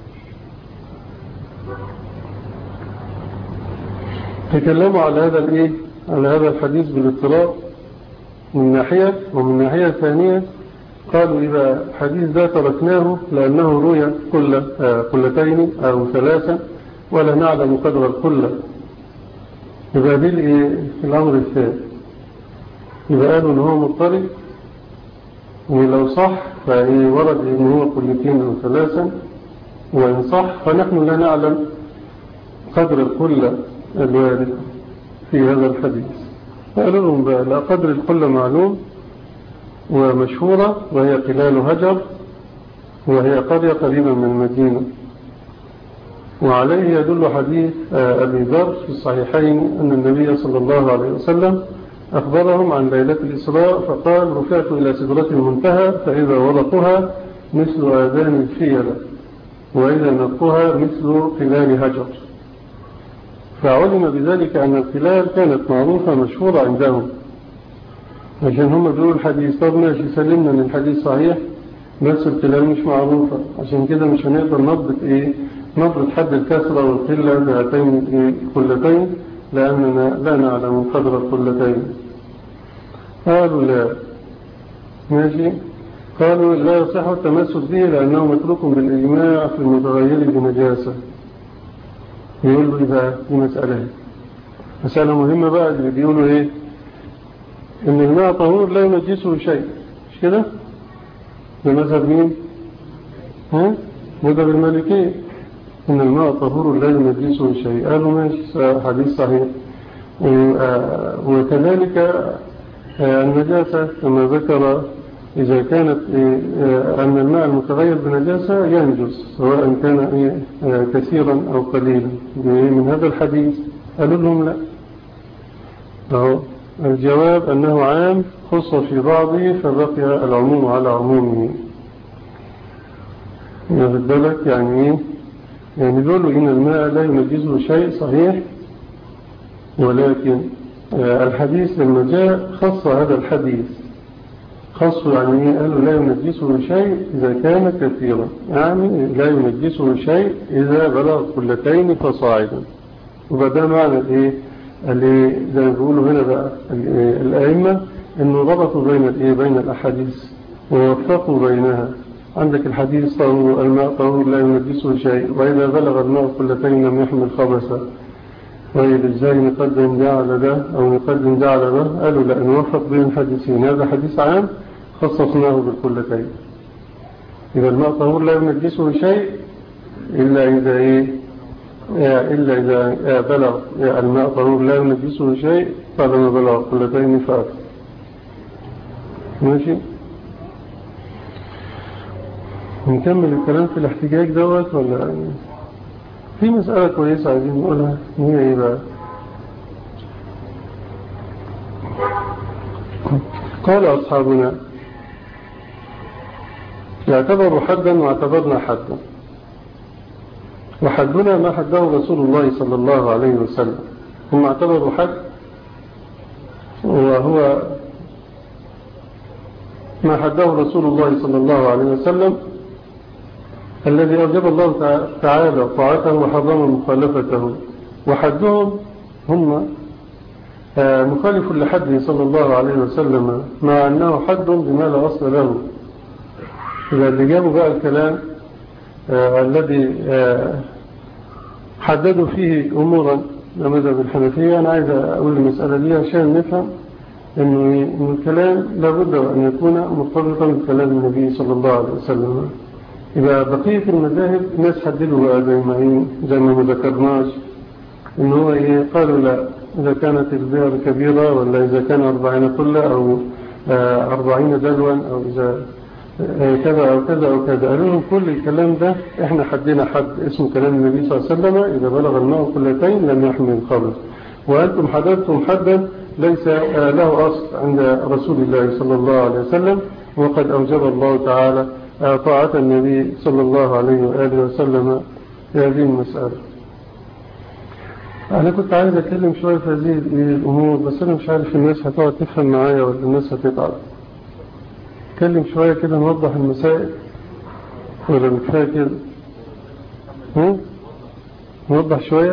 تكلموا على هذا الايه على هذا الحديث بالاضطراب من ناحية ومن ناحية ثانية قالوا إذا الحديث ده تركناه لأنه روي كل قلتين أو ثلاثة ولا نعلم قدر القلة يبقى دي الأمر الثاني يبقى قالوا إن هو مضطرب ولو صح فورد إن هو قلتين أو ثلاثة وإن صح فنحن لا نعلم قدر القلة الوارد في هذا الحديث قالوا لهم بقى لا قدر القلة معلوم ومشهورة وهي قلال هجر وهي قرية قريبة من المدينة وعليه يدل حديث أبي ذر في الصحيحين أن النبي صلى الله عليه وسلم أخبرهم عن ليلة الإسراء فقال رفعت إلى سدرة المنتهى فإذا ورقها مثل آذان الفيلة وإذا نقها مثل قلال هجر فعلم بذلك أن القلال كانت معروفة مشهورة عندهم عشان هم بيقولوا الحديث طب ماشي سلمنا ان الحديث صحيح بس القلال مش معروفة عشان كده مش هنقدر نضبط ايه نضبط حد الكسرة والقلة بهاتين القلتين لأننا لا نعلم قدر القلتين قالوا لا ماشي قالوا لا يصح التمسك به لأنه متروك بالإجماع في المتغير بنجاسة يقول له إذا دي مسألة مسألة مهمة بقى اللي بيقولوا إيه إن الماء طهور لا ينجسه شيء مش كده بمذهب مين ها مذهب المالكية إن الماء طهور لا ينجسه شيء قالوا ماشي حديث صحيح وكذلك النجاسة كما ذكر إذا كانت أن الماء المتغير بنجاسة ينجس سواء كان كثيرا أو قليلا من هذا الحديث قالوا لهم لا أهو الجواب أنه عام خص في بعضه فبقي العموم على عمومه ياخد بالك يعني ايه يعني بيقولوا إن الماء لا ينجزه شيء صحيح ولكن الحديث لما جاء خص هذا الحديث خصوا يعني ايه قالوا لا ينجسه شيء إذا كان كثيرا يعني لا ينجسه شيء إذا بلغ كلتين فصاعدا وبدا معنى الايه اللي زي ما بيقولوا هنا بقى الأئمة انه ربطوا بين الايه بين الأحاديث ووفقوا بينها عندك الحديث طهور الماء طهور لا ينجسه شيء وإذا بلغ الماء كلتين لم يحمل خبثا طيب ازاي نقدم ده على ده او نقدم ده على ده قالوا لا نوفق بين الحديثين هذا حديث عام خصصناه بالكلتين يبقى الماء طهور لا ينجسه شيء إلا إذا إيه إلا إذا بلغ الماء طهور لا ينجسه شيء طالما بلغ قلتين فأكثر ماشي نكمل الكلام في الاحتجاج دوت ولا في مسألة كويسة عايزين نقولها هي ايه بقى قال أصحابنا يعتبر حدا واعتبرنا حدا وحدنا ما حده رسول الله صلى الله عليه وسلم هم اعتبروا حد وهو ما حده رسول الله صلى الله عليه وسلم الذي أوجب الله تعالى طاعته وحرم مخالفته وحدهم هم مخالف لحده صلى الله عليه وسلم مع أنه حد بما لا أصل له إذا اللي جابوا بقى الكلام آه الذي آه حددوا فيه أمورا مذهب الحنفية أنا عايز أقول المسألة دي عشان نفهم إنه إن الكلام لابد أن يكون مرتبطا بكلام النبي صلى الله عليه وسلم يبقى بقية المذاهب ناس حددوا بقى زي ما زي ما ما ذكرناش إن هو إيه قالوا لا إذا كانت البئر كبيرة ولا إذا كان أربعين قلة أو أربعين دلوا أو إذا كذا أو كذا أو كذا قالوا لهم كل الكلام ده إحنا حدنا حد اسمه كلام النبي صلى الله عليه وسلم إذا بلغ الماء قلتين لم يحمل الخبز وأنتم حددتم حدا ليس له أصل عند رسول الله صلى الله عليه وسلم وقد أوجب الله تعالى طاعة النبي صلى الله عليه وآله وسلم في هذه المسألة أنا كنت عايز أتكلم شوية في هذه الأمور بس أنا مش عارف الناس هتقعد تفهم معايا ولا الناس هتتعب نتكلم شوية كده نوضح المسائل ولا بكفاية كده هم؟ نوضح شوية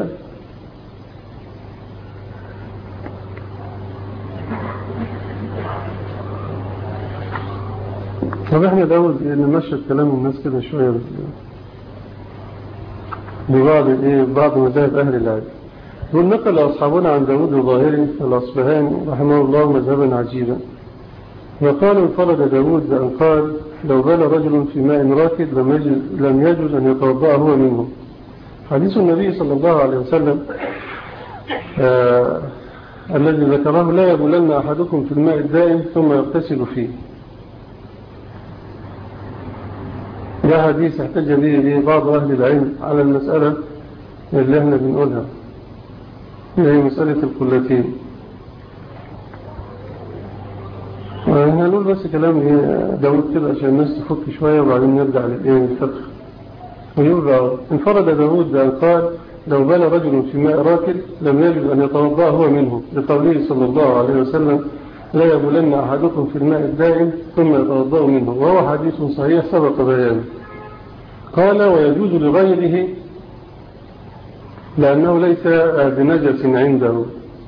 طب احنا الأول نمشي كلام الناس كده شوية ببعض ايه بعض مذاهب أهل العلم يقول نقل أصحابنا عن داود الظاهري الأصبهاني رحمه الله مذهبا عجيبا وقال انفرد داود بأن قال لو بال رجل في ماء راكد لم يجوز, لم يجوز أن يتوضأ هو منه حديث النبي صلى الله عليه وسلم آه الذي ذكره لا يبولن أحدكم في الماء الدائم ثم يغتسل فيه ده حديث احتج به بعض أهل العلم على المسألة اللي احنا بنقولها هي مسألة القلتين هنقول بس كلام داود كده عشان الناس تفك شوية وبعدين نرجع للفقه ويرجع انفرد داود بأن قال لو بال رجل في ماء راكد لم يجد أن يتوضأ هو منه لقوله صلى الله عليه وسلم لا يبولن أحدكم في الماء الدائم ثم يتوضأ منه وهو حديث صحيح سبق بيانه قال ويجوز لغيره لأنه ليس بنجس عنده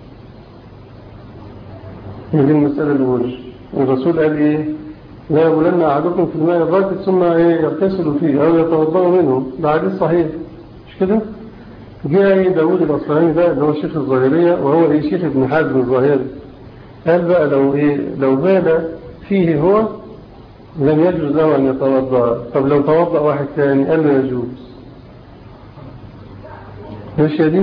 هذه المسألة الأولى الرسول قال إيه لا يبولن أحدكم في الماء الراكد ثم إيه يغتسل فيه أو يتوضأ منه ده حديث صحيح مش كده جاء داود الأصفهاني ده اللي هو شيخ الظاهرية وهو إيه شيخ ابن حازم الظاهري قال بقى لو إيه لو بال فيه هو لم يجوز له أن يتوضأ طب لو توضأ واحد ثاني قال له يجوز ماشية دي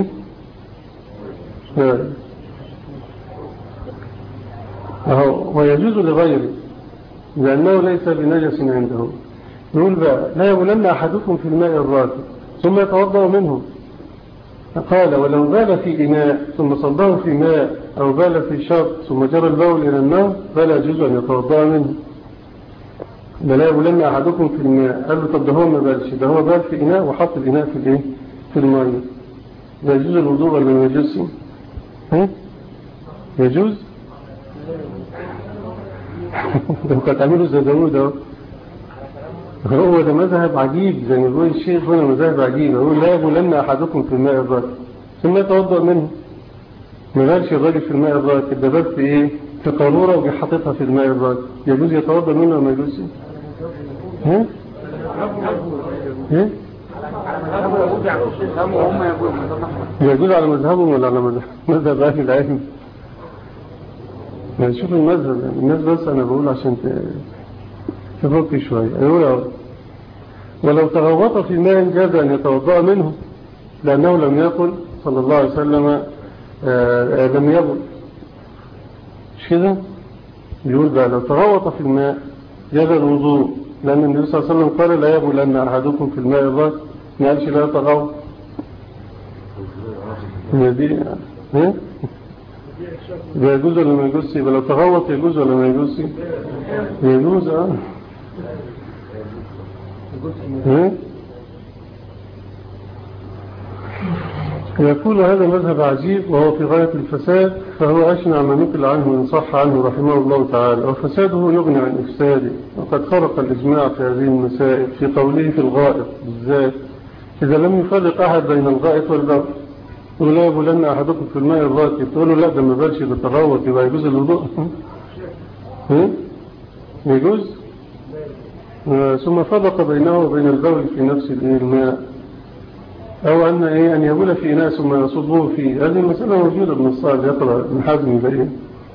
أهو ويجوز لغيره لأنه ليس بنجس عنده يقول بقى لا يبولن أحدكم في الماء الراكد ثم يتوضأ منه قال ولو بال في إناء ثم صبه في ماء أو بال في شرط ثم جرى البول إلى النار فلا يجوز أن يتوضأ منه ده لا يبولن أحدكم في الماء قال له طب ده هو ما بالش ده هو بال في إناء وحط الإناء في الإيه في الماء ده يجوز الوضوء ولا ما يجوز ها يجوز ده كانت تعمله زي داود اهو هو ده مذهب عجيب زي ما بيقول الشيخ هنا مذهب عجيب يقول لا يبولن أحدكم في الماء الراكد ثم يتوضأ منه ما قالش الراجل في الماء الراكد ده بس ايه في قارورة وجي حاططها في الماء الراكد يجوز يتوضأ منه ولا ما يجوز ها ها يجوز على مذهبهم ولا على مذهب مذهب أهل العلم يعني شوف المذهب الناس بس أنا بقول عشان تفك شوية يقول ولو تغوط في ماء جاز أن يتوضأ منه لأنه لم يقل صلى الله عليه وسلم آه، آه، لم يبل مش كده يقول بقى لو تغوط في الماء جاز الوضوء لأن النبي صلى الله عليه وسلم قال لا يبل أن أحدكم في الماء الرد ما قالش لا يتغوط هي دي ها يبقى يجوز ولا ما يجوز يبقى لو تغوط يجوز ولا ما يجوز يجوز اه ها؟ يقول هذا مذهب عجيب وهو في غاية الفساد فهو أشنع ما نقل عنه إن صح عنه رحمه الله تعالى وفساده يغني عن إفساده وقد خرق الإجماع في هذه المسائل في قوله في الغائط بالذات إذا لم يفرق أحد بين الغائط والبر ولا يبولن أحدكم في الماء الراكب تقول له لا ده ما بالش بتغوط يبقى يجوز الوضوء ها؟ يجوز آه، ثم فرق بينه وبين البول في نفس الإيه الماء أو أن إيه أن يبول في إناء ثم يصبه فيه هذه المسألة موجودة من الصعب يقرأ من حزم يبين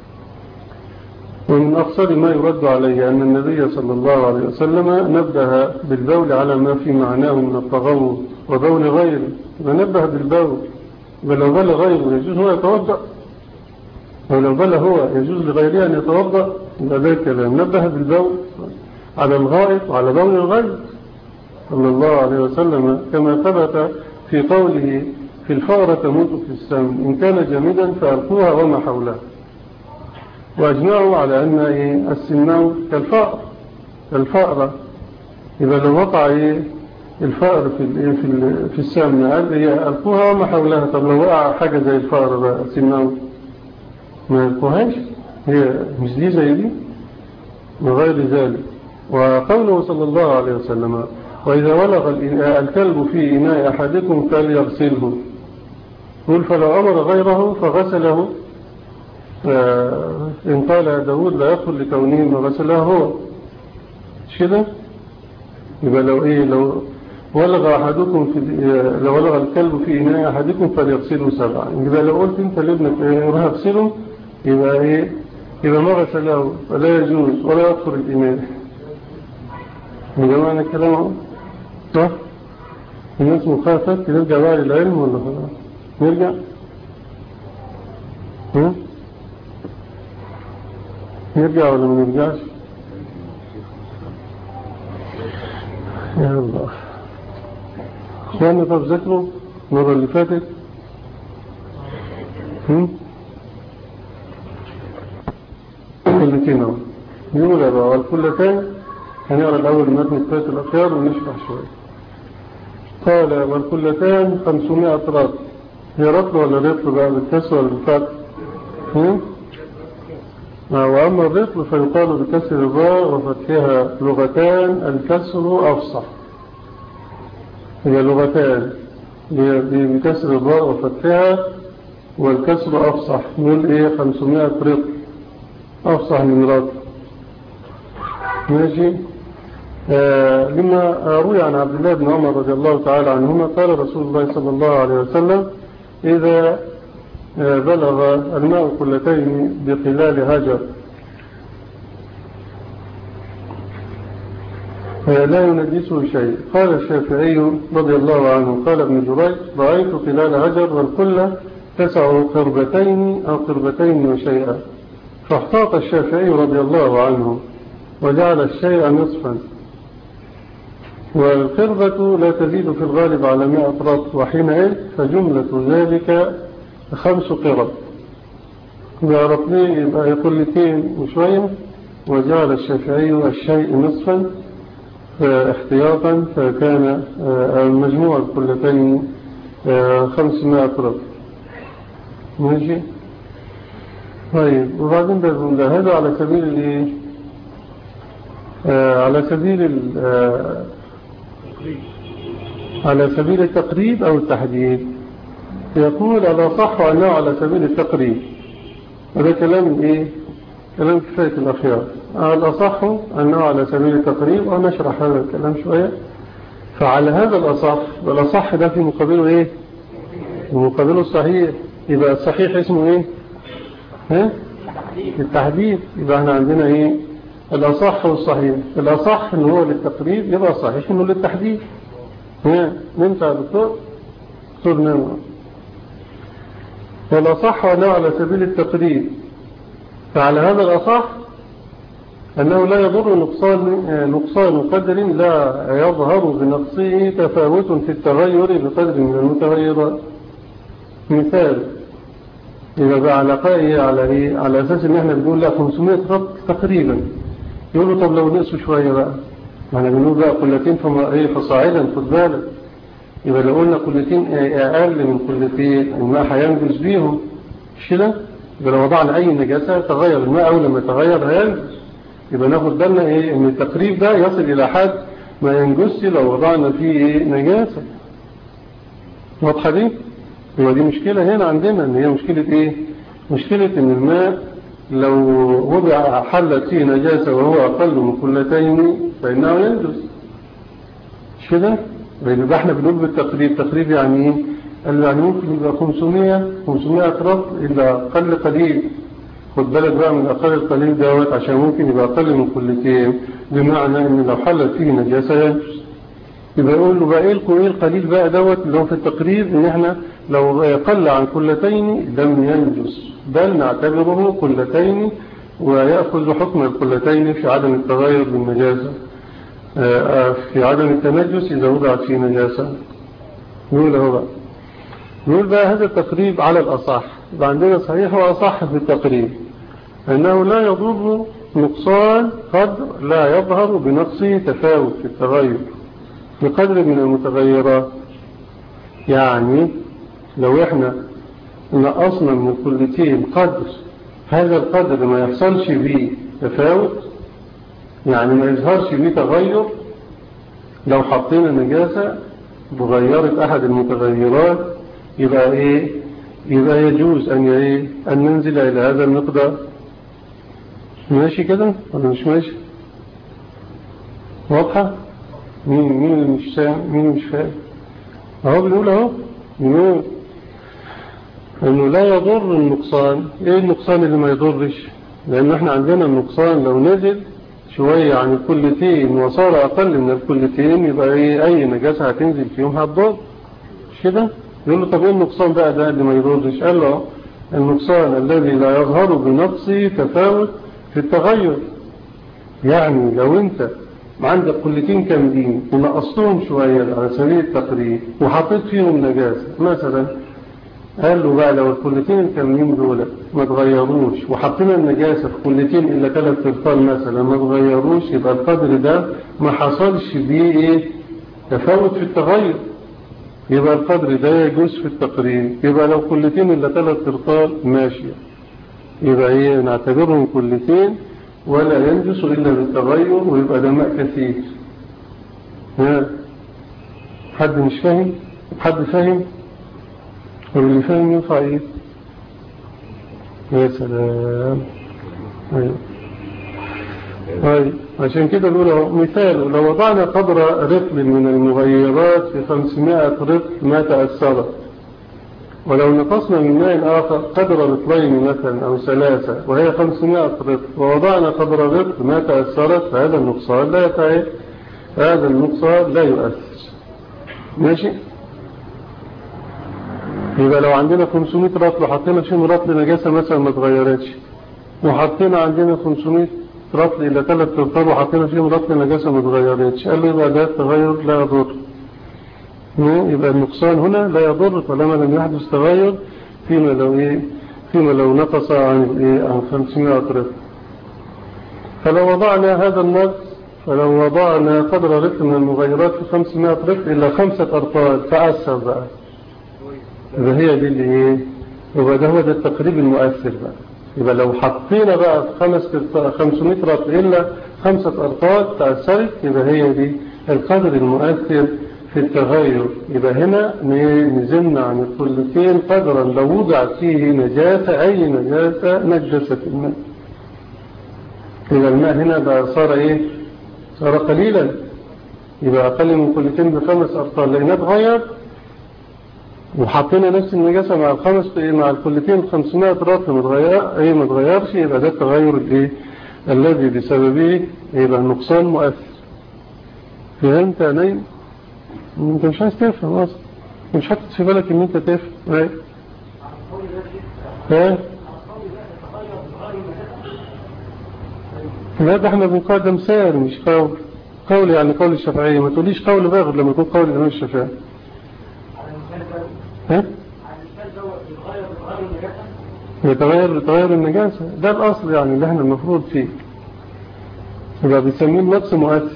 ومن أقصر ما يرد عليه أن النبي صلى الله عليه وسلم نبه بالبول على ما في معناه من التغوط وبول غيره ونبه بالبول ولو بل غيره يجوز هو يتوضأ ولو بل هو يجوز لغيره أن يتوضأ يبقى ذلك الكلام نبه بالبول على الغائط وعلى بول الغير صلى الله عليه وسلم كما ثبت في قوله في الفأرة تموت في السم إن كان جامدا فألقوها وما حولها وأجمعوا على أن إيه السماء كالفأر كالفأرة إذا لو وقع إيه الفأر في ال في ال في السمن قال هي ألقوها وما حولها طب لو وقع حاجة زي الفأر بقى السماء ما يلقوهاش هي مش دي زي دي وغير ذلك وقوله صلى الله عليه وسلم وإذا ولغ الكلب في إناء أحدكم فليغسله قل فلو أمر غيره فغسله إن قال داود لا يدخل لكونه ما غسله هو مش كده يبقى لو إيه لو ولغ أحدكم في لو ولغ الكلب في إناء أحدكم فليغسله سبعا يبقى لو قلت أنت لابنك إيه روح اغسله يبقى إيه يبقى ما غسله فلا يجوز ولا يدخل الإناء يبقى معنى الكلام اهو صح الناس مخافت نرجع بقى للعلم ولا خلاص نرجع ها نرجع ولا ما نرجعش يا الله اخوانا طب ذكروا المرة اللي فاتت هم كلتين اهو يقول بقى والكلتين هنقرا الاول متن الثلاث الاخيار ونشرح شويه قال والكلتان 500 رطل هي رطل ولا رطل بقى بالكسر ولا بالفتح هم؟ وأما الرطل فيقال بكسر الراء وفتحها لغتان الكسر أفصح هي لغتان بكسر الراء وفتحها والكسر أفصح نقول إيه 500 رطل أفصح من رطل ماشي آه لما روي عن عبد الله بن عمر رضي الله تعالى عنهما قال رسول الله صلى الله عليه وسلم إذا آه بلغ الماء كلتين بقلال هجر آه لا ينجسه شيء قال الشافعي رضي الله عنه قال ابن جريج رأيت قلال هجر والكلة تسع قربتين أو قربتين وشيئا فاحتاط الشافعي رضي الله عنه وجعل الشيء نصفا والقربة لا تزيد في الغالب على مئة رط وحينئذ فجملة ذلك خمس قرب بعرفني يبقى يقول لتين وشوية وجعل الشافعي الشيء نصفا احتياطا فكان المجموع الكلتين خمسمائة رط ماشي طيب وبعدين بيقول هذا على سبيل الايه على سبيل على سبيل التقريب أو التحديد يقول على صح أنه على سبيل التقريب هذا كلام إيه كلام كفاية الأخيار الأصح أنه على سبيل التقريب ونشرح هذا الكلام شوية فعلى هذا الأصح والأصح ده في مقابله إيه مقابله الصحيح يبقى الصحيح اسمه إيه ها التحديد يبقى احنا عندنا إيه الأصح والصحيح الأصح إن هو للتقريب يبقى صحيح إنه للتحديد ها نمت يا دكتور دكتور نعم والأصح أنه على سبيل التقريب فعلى هذا الأصح أنه لا يضر نقصان نقصان قدر لا يظهر بنقصه تفاوت في التغير بقدر من المتغيرات مثال إذا بقى على قائه على إيه على أساس إن إحنا بنقول لا 500 رب تقريبا يقولوا طب لو نقصوا شوية بقى ما احنا بنقول بقى قلتين فما إيه فصاعدا خد بالك يبقى لو قلنا قلتين أقل من قلتين الماء هينجز بيهم مش كده يبقى لو وضعنا أي نجاسة تغير الماء أو لما يتغير هينجز يبقى ناخد بالنا إيه إن التقريب ده يصل إلى حد ما ينجزش لو وضعنا فيه إيه نجاسة واضحة دي يبقى دي مشكلة هنا عندنا إن هي مشكلة إيه مشكلة إن الماء لو وضع حلت فيه نجاسة وهو أقل من كلتين فإنه ينجز مش كده يبقى احنا بنقول بالتقريب تقريب يعني ايه قال يعني ممكن يبقى 500 500 رطل إلا أقل قليل خد بالك بقى من أقل القليل دوت عشان ممكن يبقى أقل من كلتين بمعنى إن لو حلت فيه نجاسة ينجز يبقى يقول له بقى ايه ايه القليل بقى دوت اللي هو في التقرير ان احنا لو قل عن كلتين لم ينجس بل نعتبره كلتين ويأخذ حكم الكلتين في عدم التغير بالنجاسة في عدم التنجس إذا وضعت في نجاسة نقول هو بقى نقول بقى هذا التقريب على الأصح يبقى عندنا صحيح وأصح في التقريب أنه لا يضر نقصان قدر لا يظهر بنقصه تفاوت في التغير بقدر من المتغيرات يعني لو احنا نقصنا من كلتين قدر هذا القدر ما يحصلش به تفاوت يعني ما يظهرش به تغير لو حطينا نجاسة بغيرت أحد المتغيرات يبقى إيه يبقى يجوز أن إيه أن ننزل إلى هذا المقدار ماشي كده ولا مش ماشي واضحة مين مين اللي مش فاهم مين مش فاهم اهو بنقول اهو بنقول انه لا يضر النقصان ايه النقصان اللي ما يضرش لان احنا عندنا النقصان لو نزل شوية عن الكلتين وصار اقل من الكلتين يبقى ايه اي نجاسة هتنزل فيهم هتضر مش كده يقول له طب ايه النقصان بقى ده اللي ما يضرش قال له النقصان الذي لا يظهر بنقصه تفاوت في التغير يعني لو انت عندك كلتين كاملين ونقصتهم شوية على سبيل التقريب وحطيت فيهم نجاسة مثلا قال له بقى لو الكلتين الكاملين دول ما تغيروش وحطينا النجاسة في كلتين إلا ثلاث ارطال مثلا ما تغيروش يبقى القدر ده ما حصلش بيه ايه تفاوت في التغير يبقى القدر ده يجوز في التقريب يبقى لو كلتين إلا ثلاث ارطال ماشية يبقى ايه نعتبرهم كلتين ولا ينجس إلا بالتغير ويبقى ده ماء كثير ها حد مش فاهم حد فاهم واللي فاهم ينفع ايه يا سلام ايوه طيب عشان كده نقول مثال لو وضعنا قدر رطل من المغيرات في 500 رطل ما تأثرت ولو نقصنا من ماء آخر قدر رطلين مثلا أو ثلاثة وهي 500 رطل ووضعنا قدر رطل ما تأثرت فهذا النقصان لا يتعب هذا النقصان لا يؤثر ماشي يبقى لو عندنا 500 رطل وحطينا فيهم رطل نجاسة مثلا ما تغيرتش وحطينا عندنا 500 رطل إلى ثلاث رطل وحطينا فيهم رطل نجاسة ما تغيرتش قال لي يبقى ده التغير لا يضر يبقى النقصان هنا لا يضر طالما لم يحدث تغير فيما لو إيه فيما لو نقص عن إيه عن 500 رطل فلو وضعنا هذا النقص فلو وضعنا قدر رطل من المغيرات في 500 رطل إلى خمسة أرطال فأثر بقى يبقى هي دي اللي ايه يبقى ده هو ده التقريب المؤثر بقى يبقى لو حطينا بقى في خمس 500 رطل إلا خمسة أرطال تأثرت يبقى هي دي القدر المؤثر في التغير يبقى هنا نزلنا عن الكلتين قدرا لو وضع فيه نجاسة أي نجاسة نجست الماء يبقى الماء هنا بقى صار ايه صار قليلا يبقى أقل من كلتين بخمس أرطال لأنه اتغير وحطينا نفس النجاسة مع الخمس مع الكلتين 500 رطل متغير ايه ما تغيرش يبقى ده التغير الايه الذي بسببه يبقى النقصان مؤثر فهمت يا نايم انت مش عايز تفهم اصلا مش حاطط في بالك ان انت تفهم ايه ها لا ده احنا بنقدم سائر مش قول قول يعني قول الشافعية ما تقوليش قول بقى غير لما يكون قول الإمام الشافعي ها يتغير بتغير النجاسة ده الأصل يعني اللي احنا المفروض فيه يبقى بيسميه النقص مؤثر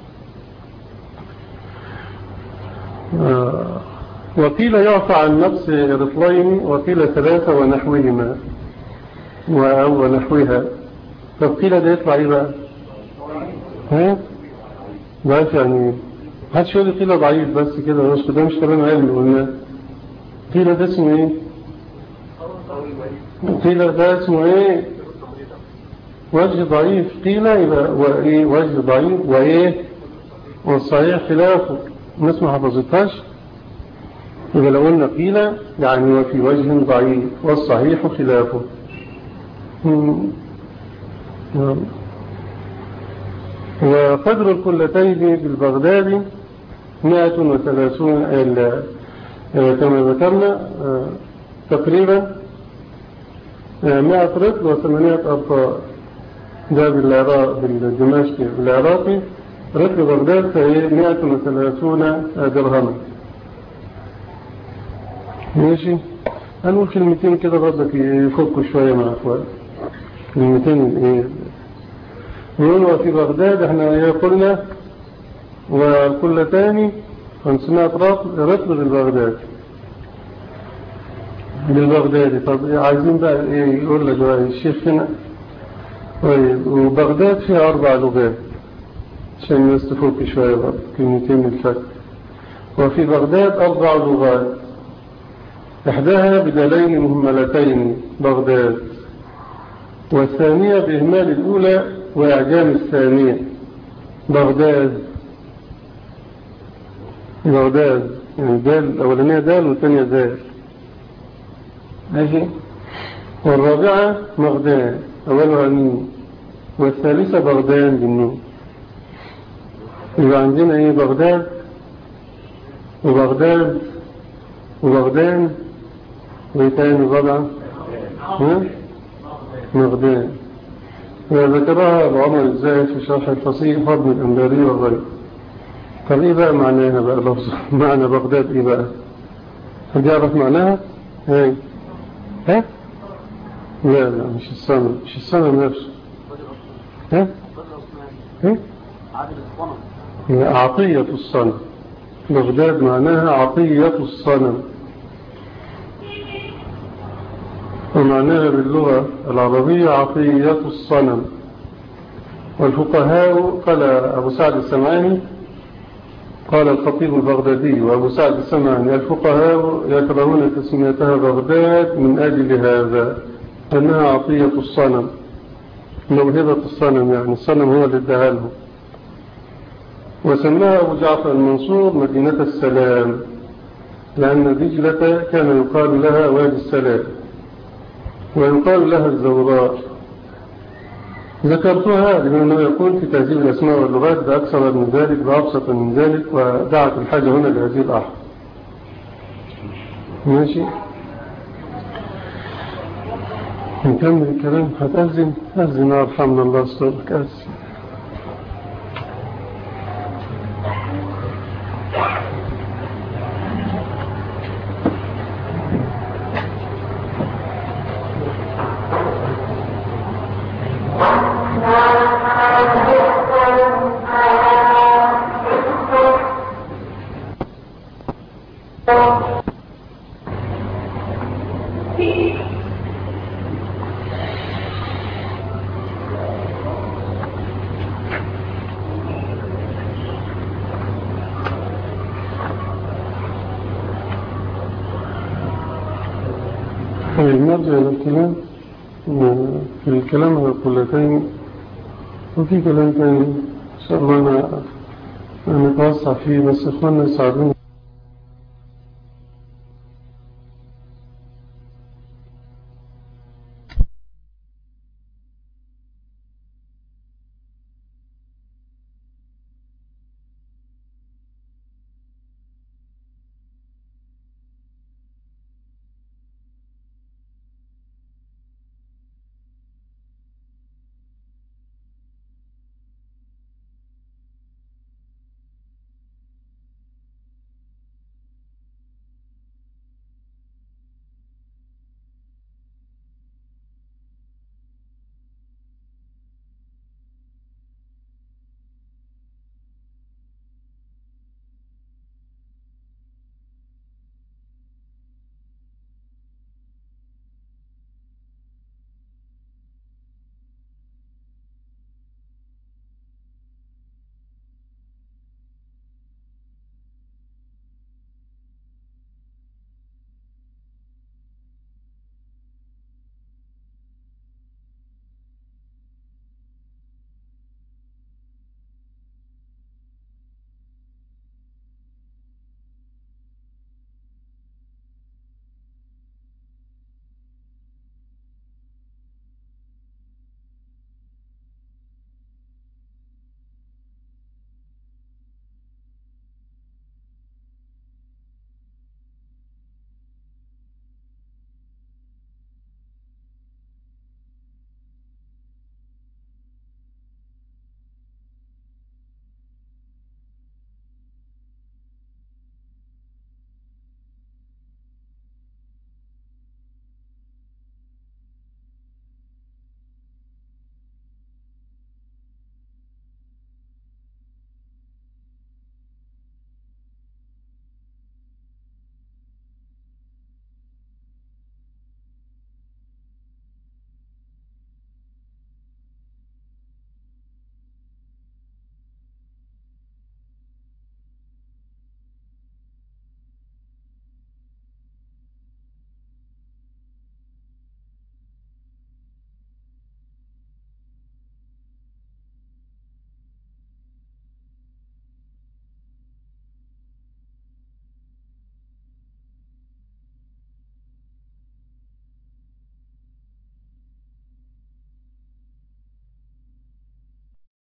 آه. وقيل يعفى عن نقص رطلين وقيل ثلاثة ونحوهما أو ونحوها طب قيل ده يطلع ايه بقى ها ضعيف يعني محدش يقول لي قيل ضعيف بس كده مش ده مش كلام علمي قلنا قيل ده اسمه ايه قيل ده اسمه ايه وجه ضعيف قيل يبقى وايه وجه ضعيف وايه والصحيح خلافه الناس ما حفظتهاش يبقى لو قلنا قيل يعني وفي وجه ضعيف والصحيح خلافه وقدر الكلتين بالبغداد مائة وثلاثون كما ذكرنا تقريبا مائة رطل وثمانية أبطال ده بالعراق بالدمشقي بالعراقي رطل بغداد فهي مائة وثلاثون درهما ماشي هنقول كلمتين كده برضك يفكوا شوية مع أخوان كلمتين ايه يقول وفي بغداد احنا قلنا وكلتان خمسمائة رطل بالبغداد بالبغدادي طب عايزين بقى ايه يقول لك بقى الشيخ هنا طيب وبغداد فيها اربع لغات عشان الناس تفك شوية برضه كلمتين من الفك وفي بغداد اربع لغات احداها بدلين مهملتين بغداد والثانية بإهمال الأولى وإعجام الثانية بغداد بغداد يعني دال الأولانية دال والثانية دال ماشي والرابعة مغدان أولها مين والثالثة بغدان بالنون يبقى عندنا ايه بغداد وبغداد وبغدان وايه تاني الرابعة ها مغدان وذكرها أبو عمر الزاهد في شرح الفصيح وابن الأنباري والغير طب إيه بقى معناها بقى لفظ معنى بغداد إيه بقى حد يعرف معناها هاي ها لا لا مش الصنم مش الصنم نفسه ها ها هي عطية الصنم بغداد معناها عطية الصنم ومعناها باللغة العربية عطية الصنم والفقهاء قال أبو سعد السمعاني قال الخطيب البغدادي وأبو سعد السمعاني الفقهاء يكرهون تسميتها بغداد من أجل هذا أنها عطية الصنم موهبة الصنم يعني الصنم هو اللي اداها له وسماها أبو جعفر المنصور مدينة السلام لأن دجلة كان يقال لها وادي السلام ويقال لها الزوراء ذكرتها لأنه يكون في تهذيب الأسماء واللغات بأكثر من ذلك بأبسط من ذلك ودعت الحاجة هنا لهذه الأحد ماشي نكمل الكلام هتأذن أذن أرحمنا الله صدقك أذن نرجع إلى الكلام في الكلام على القلتين وفي كلام تاني إن شاء الله أنا نتوسع فيه بس إخواننا يساعدوني